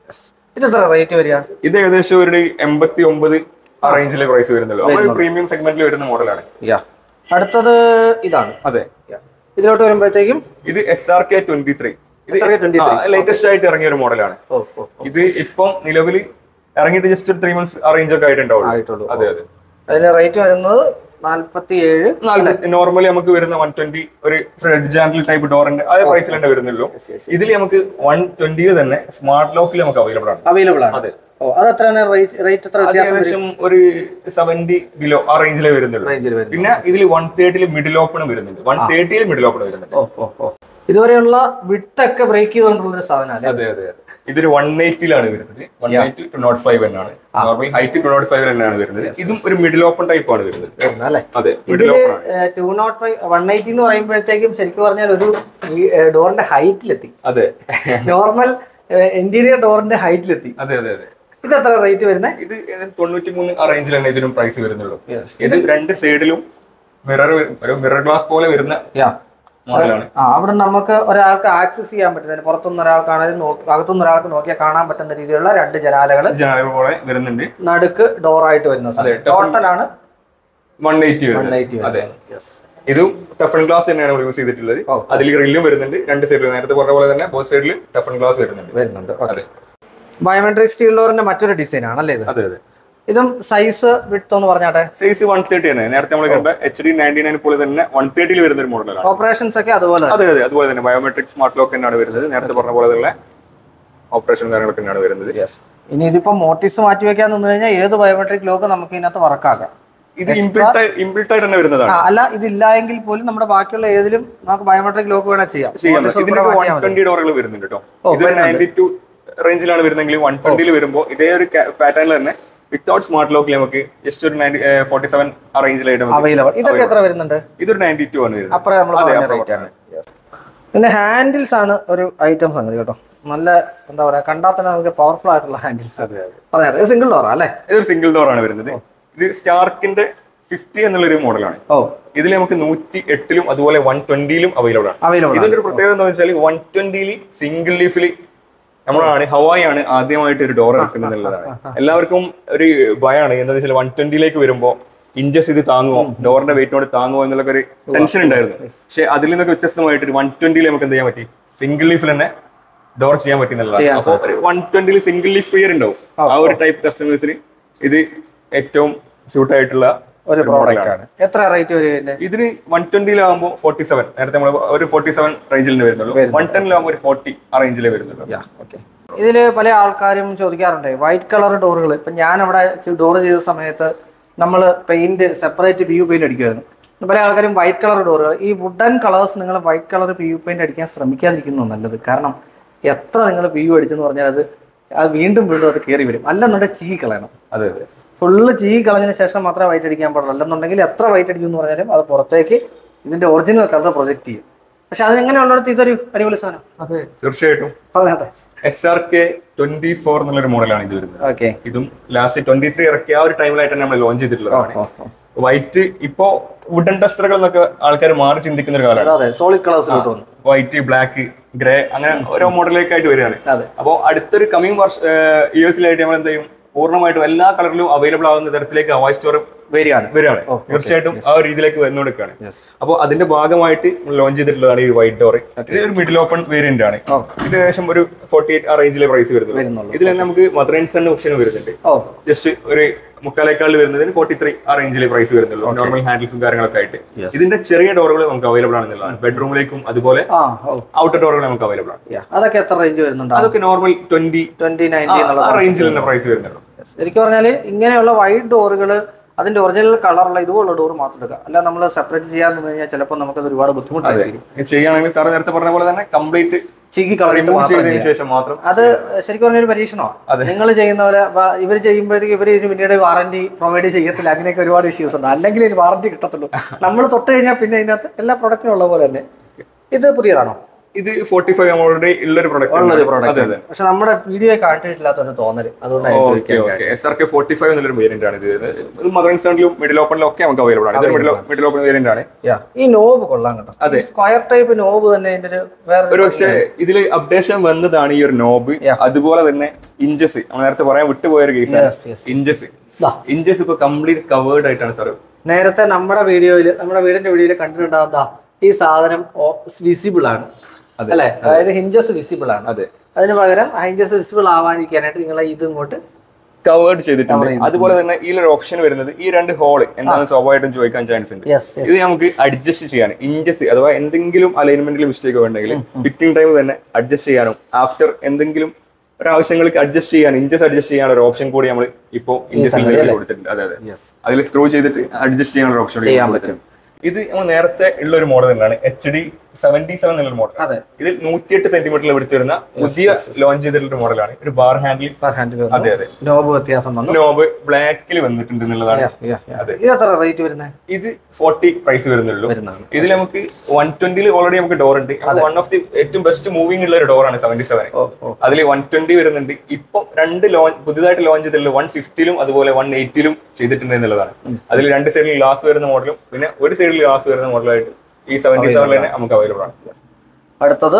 ഇത് എത്ര റേറ്റ് വരിക ഇത് ഏകദേശം ഒരു എൺപത്തി ഒമ്പത് ആ റേഞ്ചിലെ പ്രൈസ് വരുന്നുള്ളൂ നമ്മൾ പ്രീമിയം സെഗ്മെന്റിൽ വരുന്ന മോഡലാണ് യാ അടുത്തത് ഇതാണ് അതെ Yeah. ഇതിലോട്ട് വരുമ്പോഴത്തേക്കും ഇത് S R K twenty three ഇത് SRK 23. ലേറ്റസ്റ്റ് ആയിട്ട് ഇറങ്ങിയ ഒരു മോഡലാണ് ഓ ഓ ഇത് ഇപ്പം നിലവിൽ ഇറങ്ങിയിട്ട് ജസ്റ്റ് ഒരു ത്രീ മന്ത്സ് ആ റേഞ്ച് ഒക്കെ ആയിട്ടുണ്ടാവുള്ളൂ ആയിട്ടുള്ളൂ അതെ അതെ അതിന് റേറ്റ് വരുന്നത് നാല്പത്തി ഏഴ് നോർമലി നമുക്ക് വരുന്ന വൺ ട്വന്റി ഒരു ഫ്രെഡ് ജാൻഡിൽ ടൈപ്പ് ഡോറിന്റെ അതേ പ്രൈസിൽ തന്നെ വരുന്നുള്ളൂ ഇതിൽ നമുക്ക് വൺ ട്വന്റിയിൽ തന്നെ സ്മാർട്ട് ലോക്കിൽ നമുക്ക് അവൈലബിൾ ആണ് അവൈലബിൾ ആണ് അതെ. ഓ അത് എത്ര റേറ്റ് റേറ്റ് എത്ര അത് വ്യത്യാസം ഏകദേശം ഒരു സെവന്റി ബിലോ ആ റേഞ്ചിലേ വരുന്നുള്ളൂ റേഞ്ചിൽ വരും പിന്നെ ഇതിൽ വൺ തേർട്ടിയിൽ മിഡിൽ ഓപ്പൺ വരുന്നുണ്ട് വൺ തേർട്ടിയിൽ മിഡിൽ ഓപ്പൺ വരുന്നുണ്ട് ഓ ഓ ഓ ഇതുവരെയുള്ള വിട്ടൊക്കെ ബ്രേക്ക് ചെയ്തുകൊണ്ടുള്ള ഒരു സാധനം അല്ലേ അതെ അതെ അതെ ഇതൊരു വൺ എയ്റ്റിലാണ് വരുന്നത് one eight two nought five എന്നാണ് normal height two nought five തന്നെയാണ് വരുന്നത് ഇതും ഒരു മിഡിൽ ഓപ്പൺ ടൈപ്പ് ആണ് വരുന്നത് വരുന്നത് അല്ലേ അതെ മിഡിൽ ഇതില് ഓപ്പൺ ആണ് two nought five one eighty എന്ന് പറയുമ്പോഴത്തേക്കും ശരിക്കും പറഞ്ഞാൽ ഒരു ഡോറിന്റെ ഹൈറ്റിലെത്തി അതെ നോർമൽ ഇന്റീരിയർ ഡോറിന്റെ ഹൈറ്റിലെത്തി അതെ അതെ അതെ ഇത് എത്ര റേറ്റ് വരുന്നത് ഇത് ഏതാണ്ട് തൊണ്ണൂറ്റി മൂന്ന് ആ റേഞ്ചിൽ തന്നെ ഇതിനും പ്രൈസ് വരുന്നുള്ളൂ ഇത് രണ്ട് സൈഡിലും മിറർ ഒരു മിറർ ഗ്ലാസ് പോലെ വരുന്ന മോഡലാണ് ആ അവിടെ നമുക്ക് ഒരാൾക്ക് ആക്സസ് ചെയ്യാൻ പറ്റുന്ന പുറത്തുനിന്ന് ഒരാൾക്കാണെങ്കിലും നോക്കി അകത്തുനിന്ന് ഒരാൾക്ക് നോക്കിയാൽ കാണാൻ പറ്റുന്ന രീതിയിലുള്ള രണ്ട് ജനാലകൾ ജനറൽ പോലെ വരുന്നുണ്ട് നടുക്ക് ഡോറായിട്ട് വരുന്ന സാധനം ടോട്ടലാണ് വൺ എയ്റ്റി വൺ വരുന്നത് എയ്റ്റി അതെ ഇതും ടഫൺ ഗ്ലാസ് തന്നെയാണ് നമ്മൾ യൂസ് ചെയ്തിട്ടുള്ളത് ഓ. അതിൽ ഗ്രില്ലും വരുന്നുണ്ട് രണ്ട് സൈഡിൽ നേരത്തെ പറഞ്ഞ പോലെ തന്നെ ബോത്ത് സൈഡിൽ ടഫൺ ഗ്ലാസ് വരുന്നുണ്ട് വരുന്നുണ്ട് അതെ ബയോമെട്രിക് സ്റ്റീൽ ഡോറിന്റെ മറ്റൊരു ഡിസൈൻ ആണല്ലേ ഇത് അതെ അതെ ഇതും സൈസ് വിട്ട് ഒന്ന് പറഞ്ഞാട്ടെ സൈസ് വൺ തേർട്ടി തന്നെ നേരത്തെ നമ്മൾ കണ്ട എച്ച് ഡി നയൻറ്റി നയൻ പോലെ തന്നെ വൺ തേർട്ടിയിൽ വരുന്ന ഒരു മോഡലാണ് ഓപ്പറേഷൻസ് ഒക്കെ അതുപോലെ അതെ അതെ അതുപോലെ തന്നെ ബയോമെട്രിക് സ്മാർട്ട് ലോക്ക് തന്നെയാണ് വരുന്നത് നേരത്തെ പറഞ്ഞ പോലെ തന്നെ ഓപ്പറേഷൻ കാര്യങ്ങളൊക്കെ തന്നെയാണ് വരുന്നത് ഇനി ഇതിപ്പോ മോട്ടീസ് മാറ്റി വെക്കാൻ നിന്ന് കഴിഞ്ഞാൽ ഏത് ബയോമെട്രിക് ലോക്ക് നമുക്ക് ഇതിനകത്ത് വർക്കാക്കാം ഇത് ഇംബിൾട്ട് ഇംബിൾട്ട് ആയിട്ട് തന്നെ വരുന്നതാണ് ആ, അല്ല ഇതില്ല എങ്കിൽ പോലും നമ്മുടെ ബാക്കിയുള്ള ഏതിലും നമുക്ക് ബയോമെട്രിക് ലോക്ക് വേണേൽ ചെയ്യാം ചെയ്യാം Mortise ഇതിനൊക്കെ ഉൾപ്പെടെ വൺ മാറ്റിയാൽ മതി. ട്വന്റി ഡോറുകൾ വരുന്നുണ്ട് കേട്ടോ ഓ, ഇത് നയൻറ്റി ടു റേഞ്ചിലാണ് വരുന്നെങ്കിൽ വൺ ട്വന്റിയിൽ വരുമ്പോൾ ഇതേ ഒരു പാറ്റേണിൽ തന്നെ വിത്തൗട്ട് സ്മാർട്ട് ലോക്കിൽ നമുക്ക് ജസ്റ്റ് ഒരു നയൻറ്റി ഫോർട്ടി സെവൻ ആ റേഞ്ചിലായിട്ട് നമുക്ക് അവൈലബിൾ ഇതൊക്കെ എത്ര വരുന്നുണ്ട് ഇതൊരു നയൻറ്റി ടു ആണ് വരുന്നത് അപ്പുറം നമ്മൾ അതെ, പറഞ്ഞ അപ്പുറം റേറ്റ് ആണ് പിന്നെ ഹാൻഡിൽസ് ആണ് ഒരു ഐറ്റം സംഗതി കേട്ടോ നല്ല എന്താ പറയാ കണ്ടാൽ തന്നെ നമുക്ക് പവർഫുൾ ആയിട്ടുള്ള ഹാൻഡിൽസ് അതെ അതെ അതെ ഇത് സിംഗിൾ ഡോറാ അല്ലേ ഇതൊരു സിംഗിൾ ഡോർ ആണ് വരുന്നത് ഇത് സ്റ്റാർക്കിന്റെ ഫിഫ്റ്റി എന്നുള്ളൊരു മോഡലാണ് ഓ ഇതിൽ നമുക്ക് നൂറ്റി എട്ടിലും അതുപോലെ വൺ ട്വന്റിയിലും അവൈലബിൾ ആണ് അവൈലബിൾ ഇതിന്റെ ഒരു പ്രത്യേകത എന്താ വെച്ചാൽ വൺ ട്വന്റിയിൽ സിംഗിൾ ലീഫിൽ നമ്മളാണ് ഹവായി ആണ് ആദ്യമായിട്ട് ഒരു ഡോർ ഇറക്കുന്നത് എന്നുള്ളതാണ് എല്ലാവർക്കും ഒരു ഭയമാണ് എന്താ വെച്ചാൽ വൺ ട്വന്റിയിലേക്ക് വരുമ്പോൾ ഇഞ്ചസ് ഇത് താങ്ങുമോ ഡോറിന്റെ വെയിറ്റിനോട് താങ്ങുമോ എന്നുള്ള ഒരു ടെൻഷൻ ഉണ്ടായിരുന്നു പക്ഷെ അതിൽ നിന്നൊക്കെ വ്യത്യസ്തമായിട്ട് ഒരു വൺ ട്വന്റിയിൽ നമുക്ക് എന്ത് ചെയ്യാൻ പറ്റി സിംഗിൾ ലീഫിൽ തന്നെ ഡോർ ചെയ്യാൻ പറ്റി എന്നുള്ളതാണ് അപ്പോൾ ഒരു വൺ ട്വന്റിയിൽ സിംഗിൾ ലീഫ് ക്ലിയർ ഉണ്ടാവും ആ ഒരു ടൈപ്പ് കസ്റ്റമേഴ്സിന് ഇത് ഏറ്റവും സ്യൂട്ട് ആയിട്ടുള്ള ഒരു പ്രോഡക്റ്റ് ആണ് എത്ര റേറ്റ് വരും ഇതിന്റെ ഇതിന് വൺ ട്വന്റിയിലാകുമ്പോൾ ഫോർട്ടി സെവൻ നേരത്തെ നമ്മൾ ഒരു ഫോർട്ടി സെവൻ റേഞ്ചിൽ വരുന്നുള്ളൂ വൺ ടെന്നിലാകുമ്പോൾ ഒരു ഫോർട്ടി ആ റേഞ്ചിലേ വരുന്നുള്ളൂ ഓക്കെ ഇതിൽ പല ആൾക്കാരും ചോദിക്കാറുണ്ട് വൈറ്റ് കളർ ഡോറുകൾ ഇപ്പം ഞാൻ അവിടെ ഡോർ ചെയ്ത സമയത്ത് നമ്മൾ paint separate P U paint അടിക്കുമായിരുന്നു പല ആൾക്കാരും വൈറ്റ് കളർ ഡോറുകൾ ഈ വുഡൻ കളേഴ്സ് നിങ്ങൾ white colour P U paint അടിക്കാൻ ശ്രമിക്കാതിരിക്കുന്നു നല്ലത് കാരണം എത്ര നിങ്ങൾ പി യു അടിച്ചെന്ന് പറഞ്ഞാൽ അത് അത് വീണ്ടും വീണ്ടും അത് കയറി വരും അല്ലെന്നുണ്ടെങ്കിൽ ചീകി കളയണം അതെ അതെ ഫുള്ള് ചീകി കളഞ്ഞതിന് ശേഷം മാത്രമേ വൈറ്റ് അടിക്കാൻ പാടുള്ളൂ അല്ലെന്നുണ്ടെങ്കിൽ എത്ര വൈറ്റ് അടിക്കും എന്ന് പറഞ്ഞാലും അത് പുറത്തേക്ക് ഇതിന്റെ ഒറിജിനൽ കളർ പ്രൊജക്ട് ചെയ്യും പക്ഷെ അതിനെങ്ങനെയുള്ളിടത്ത് ഇതൊരു അടിപൊളി സാധനം അതെ തീർച്ചയായിട്ടും പറഞ്ഞാട്ടെ S R K twenty four എന്നുള്ളൊരു മോഡലാണ് ഇത് വരുന്നത് ഓക്കെ ഇതും ലാസ്റ്റ് ട്വന്റി ത്രീ ഇറക്കിയ ആ ഒരു ടൈമിലായിട്ടാണ് നമ്മൾ ലോഞ്ച് ചെയ്തിട്ടുള്ളതാണ് വൈറ്റ് ഇപ്പോ വുഡൻ ടെസ്റ്ററുകൾ എന്നൊക്കെ ആൾക്കാർ മാറി ചിന്തിക്കുന്ന ഒരു കാലമാണ് അതെ സോളിഡ് കളേഴ്സ് കിട്ടുന്നു വൈറ്റ് ബ്ലാക്ക് ഗ്രേ അങ്ങനെ ഓരോ മോഡലിലേക്കായിട്ട് വരികയാണ് അതെ അപ്പോൾ അടുത്തൊരു കമ്മിങ് വർഷ ഇയേഴ്സിലായിട്ട് നമ്മൾ എന്ത് ചെയ്യും പൂർണ്ണമായിട്ടും എല്ലാ കളറിലും അവൈലബിൾ ആവുന്ന തരത്തിലേക്ക് അവായ് സ്റ്റോർ വരികയാണ് വരികയാണ് തീർച്ചയായിട്ടും ആ ഒരു രീതിയിലേക്ക് വന്നുകൊടുക്കുകയാണ് അപ്പോൾ അതിന്റെ ഭാഗമായിട്ട് ലോഞ്ച് ചെയ്തിട്ടുള്ളതാണ് ഈ വൈറ്റ് ഡോർ ഇത് ഒരു മിഡിൽ ഓപ്പൺ വേരിയന്റ് ആണ് ഓ. ഇത് ഏകദേശം ഒരു ഫോർട്ടി എയ്റ്റ് ആ റേഞ്ചിലെ പ്രൈസ് വരുന്നത് വരുന്നുള്ളൂ. ഇതിൽ തന്നെ നമുക്ക് മദർ ആൻഡ് സൺ ഓപ്ഷൻ വരുന്നുണ്ട് ഓ ജസ്റ്റ് ഒരു മുക്കാലേക്കാളിൽ വരുന്നതിന് ഫോർട്ടി ത്രീ ആ റേഞ്ചിലെ പ്രൈസ് വരുന്നുള്ളൂ നോർമൽ ഹാൻഡിൽസും കാര്യങ്ങളൊക്കെ ആയിട്ട് ഇതിന്റെ ചെറിയ ഡോറുകൾ നമുക്ക് അവൈലബിൾ ആണെന്നുള്ളതാണ് ബെഡ്റൂമിലേക്കും അതുപോലെ ആ ഓ ഔട്ടർ ഡോറുകൾ നമുക്ക് അവൈലബിൾ ആണ് yeah. അതൊക്കെ എത്ര റേഞ്ച് വരുന്നുണ്ടോ അതൊക്കെ നോർമൽ ട്വന്റി ട്വന്റി നയൻറ്റി ആ എന്നുള്ളത് റേഞ്ചിൽ തന്നെ പ്രൈസ് വരുന്നുള്ളൂ ശരിക്കും പറഞ്ഞാല് ഇങ്ങനെയുള്ള വൈറ്റ് ഡോറുകൾ അതിന്റെ ഒറിജിനൽ കളറുള്ള ഇതുപോലുള്ള ഡോർ മാത്രം എടുക്കുക അല്ല നമ്മൾ സെപ്പറേറ്റ് ചെയ്യാൻ നിന്ന് കഴിഞ്ഞാൽ ചിലപ്പോൾ നമുക്കത് ഒരുപാട് ബുദ്ധിമുട്ടായിരിക്കും ഇത് ചെയ്യുകയാണെങ്കിൽ സാർ നേരത്തെ പറഞ്ഞ പോലെ തന്നെ കംപ്ലീറ്റ് ചീക്കി കളറിട്ട് റിമൂവ് മാത്രം ചെയ്തതിന് ശേഷം മാത്രം അത് ശരിക്കും പറഞ്ഞൊരു പരീക്ഷണമാണ് നിങ്ങൾ ചെയ്യുന്ന പോലെ ഇവർ ചെയ്യുമ്പോഴത്തേക്ക് ഇവർ ഇതിന് പിന്നീട് വാറന്റി പ്രൊവൈഡ് ചെയ്യത്തില്ല അങ്ങനെയൊക്കെ ഒരുപാട് ഇഷ്യൂസ് ഉണ്ട് അല്ലെങ്കിൽ ഇതിന് വാറന്റി കിട്ടത്തുള്ളൂ നമ്മൾ തൊട്ട് കഴിഞ്ഞാൽ പിന്നെ ഇതിനകത്ത് എല്ലാ പ്രൊഡക്റ്റിനും ഉള്ള പോലെ തന്നെ ഇത് പുതിയതാണോ ഇത് ഫോർട്ടി ഫൈവ് ഓൾറെഡി ഉള്ളൊരു പ്രൊഡക്റ്റ് ഉള്ളൊരു അതെ പ്രോഡക്റ്റ് അതെ പക്ഷെ നമ്മുടെ വീഡിയോ കാണിച്ചിട്ടില്ലാത്ത ഒരു തോന്നല് അതുകൊണ്ടാണ് ഞാൻ ഓക്കെ ചോദിക്കാൻ okay S R K forty five എന്നുള്ളൊരു വേരിയന്റ് ആണ് ഇത് വരുന്നത്. ഇത് മദർ ആൻഡ് സണിലും മിഡിൽ ഓപ്പണിലും ഒക്കെ നമുക്ക് അവൈലബിൾ ആണ് ഇത് മിഡിൽ മിഡിൽ ഓപ്പൺ വേരിയന്റ് ആണ് Yeah. ഈ നോബ് കൊള്ളാം കേട്ടോ സ്ക്വയർ ടൈപ്പ് നോബ് തന്നെ ഇതിന്റെ ഒരു വേറെ ഒരു പക്ഷേ ഇതിൽ അപ്ഡേഷൻ വന്നതാണ് ഈ ഒരു നോബ് Yeah. അതുപോലെ തന്നെ ഇഞ്ചസ് നമ്മൾ നേരത്തെ പറയാൻ വിട്ടുപോയ ഒരു കേസാണ് Yes, yes. ഇഞ്ചസ് ദാ. ഇഞ്ചസ് ഇപ്പൊ കംപ്ലീറ്റ് കവേർഡ് ആയിട്ടാണ് സാർ നേരത്തെ നമ്മുടെ വീഡിയോയിൽ നമ്മുടെ വീടിന്റെ വീഡിയോയിൽ കണ്ടിട്ടുണ്ടാകുന്ന ഈ സാധനം വിസിബിൾ ആണ് അല്ലെ അതായത് ഹിഞ്ചസ് വിസിബിൾ ആണ് അതെ അതിന് പകരം ഹിഞ്ചസ് വിസിബിൾ ആവാതിരിക്കാനായിട്ട് നിങ്ങൾ ഇത് ഇങ്ങോട്ട് കവേർഡ് ചെയ്തിട്ടുണ്ട് അതുപോലെ തന്നെ ഈ ഒരു ഓപ്ഷൻ വരുന്നത് ഈ രണ്ട് ഹോള് എന്താണെന്ന് സ്വാഭാവികമായിട്ടും ചോദിക്കാൻ ചാൻസ് ഉണ്ട് യെസ് ഇത് നമുക്ക് അഡ്ജസ്റ്റ് ചെയ്യാൻ ഇഞ്ചസ് അഥവാ എന്തെങ്കിലും അലൈൻമെന്റിൽ മിസ്റ്റേക്ക് ഉണ്ടെങ്കിൽ ഫിറ്റിംഗ് ടൈം തന്നെ അഡ്ജസ്റ്റ് ചെയ്യാനും ആഫ്റ്റർ എന്തെങ്കിലും ഒരു ആവശ്യങ്ങൾക്ക് അഡ്ജസ്റ്റ് ചെയ്യാൻ ഇഞ്ചസ് അഡ്ജസ്റ്റ് ചെയ്യാൻ ഒരു ഓപ്ഷൻ കൂടി നമ്മൾ ഇപ്പോൾ ഇഞ്ചസിൽ കൊടുത്തിട്ടുണ്ട് അതെ അതെ യെസ് അതിൽ സ്ക്രൂ ചെയ്തിട്ട് അഡ്ജസ്റ്റ് ചെയ്യാനുള്ള ഒരു ഓപ്ഷൻ ചെയ്യാൻ പറ്റും ഇത് നമ്മൾ നേരത്തെ ഉള്ള ഒരു മോഡൽ തന്നെയാണ് എച്ച് ഡി സെവന്റി സെവൻ എന്നുള്ള മോഡൽ അതെ ഇതിൽ നൂറ്റിയെട്ട് സെന്റിമീറ്ററിൽ എടുത്തു വരുന്ന പുതിയ ലോഞ്ച് ചെയ്തിട്ടുള്ള മോഡലാണ് ഒരു ബാർ ഹാൻഡിൽ ഹാൻഡിൽ അതെ അതെ നോബ് വ്യത്യാസം വന്നു നോബ് ബ്ലാക്കിൽ വന്നിട്ടുണ്ട് എന്നുള്ളതാണ് Yeah, yeah, yeah. ഇത് എത്ര റേറ്റ് വരുന്നത് ഇത് ഫോർട്ടി പ്രൈസ് വരുന്നുള്ളൂ വരുന്നതാണ് ഇതിൽ നമുക്ക് വൺ ട്വന്റിയിൽ ഓൾറെഡി നമുക്ക് ഡോർ ഉണ്ട് വൺ ഓഫ് ദി ഏറ്റവും ബെസ്റ്റ് മൂവിംഗ് ഉള്ള ഒരു ഡോറാണ് സെവന്റി സെവൻ ഓ ഓ അതിൽ വൺ ട്വന്റി വരുന്നുണ്ട് ഇപ്പം രണ്ട് ലോഞ്ച് പുതുതായിട്ട് ലോഞ്ച് ചെയ്തിട്ടുള്ള വൺ ഫിഫ്റ്റിലും അതുപോലെ വൺ എയ്റ്റിലും ചെയ്തിട്ടുണ്ട് എന്നുള്ളതാണ് അതിൽ രണ്ട് സൈഡിൽ ഗ്ലാസ് വരുന്ന മോഡലും പിന്നെ ഒരു സൈഡിൽ ഗ്ലാസ് വരുന്ന മോഡലായിട്ട് ഈ സെവന്റി സെവനിൽ തന്നെ നമുക്ക് അവൈലബിൾ ആണ് അടുത്തത്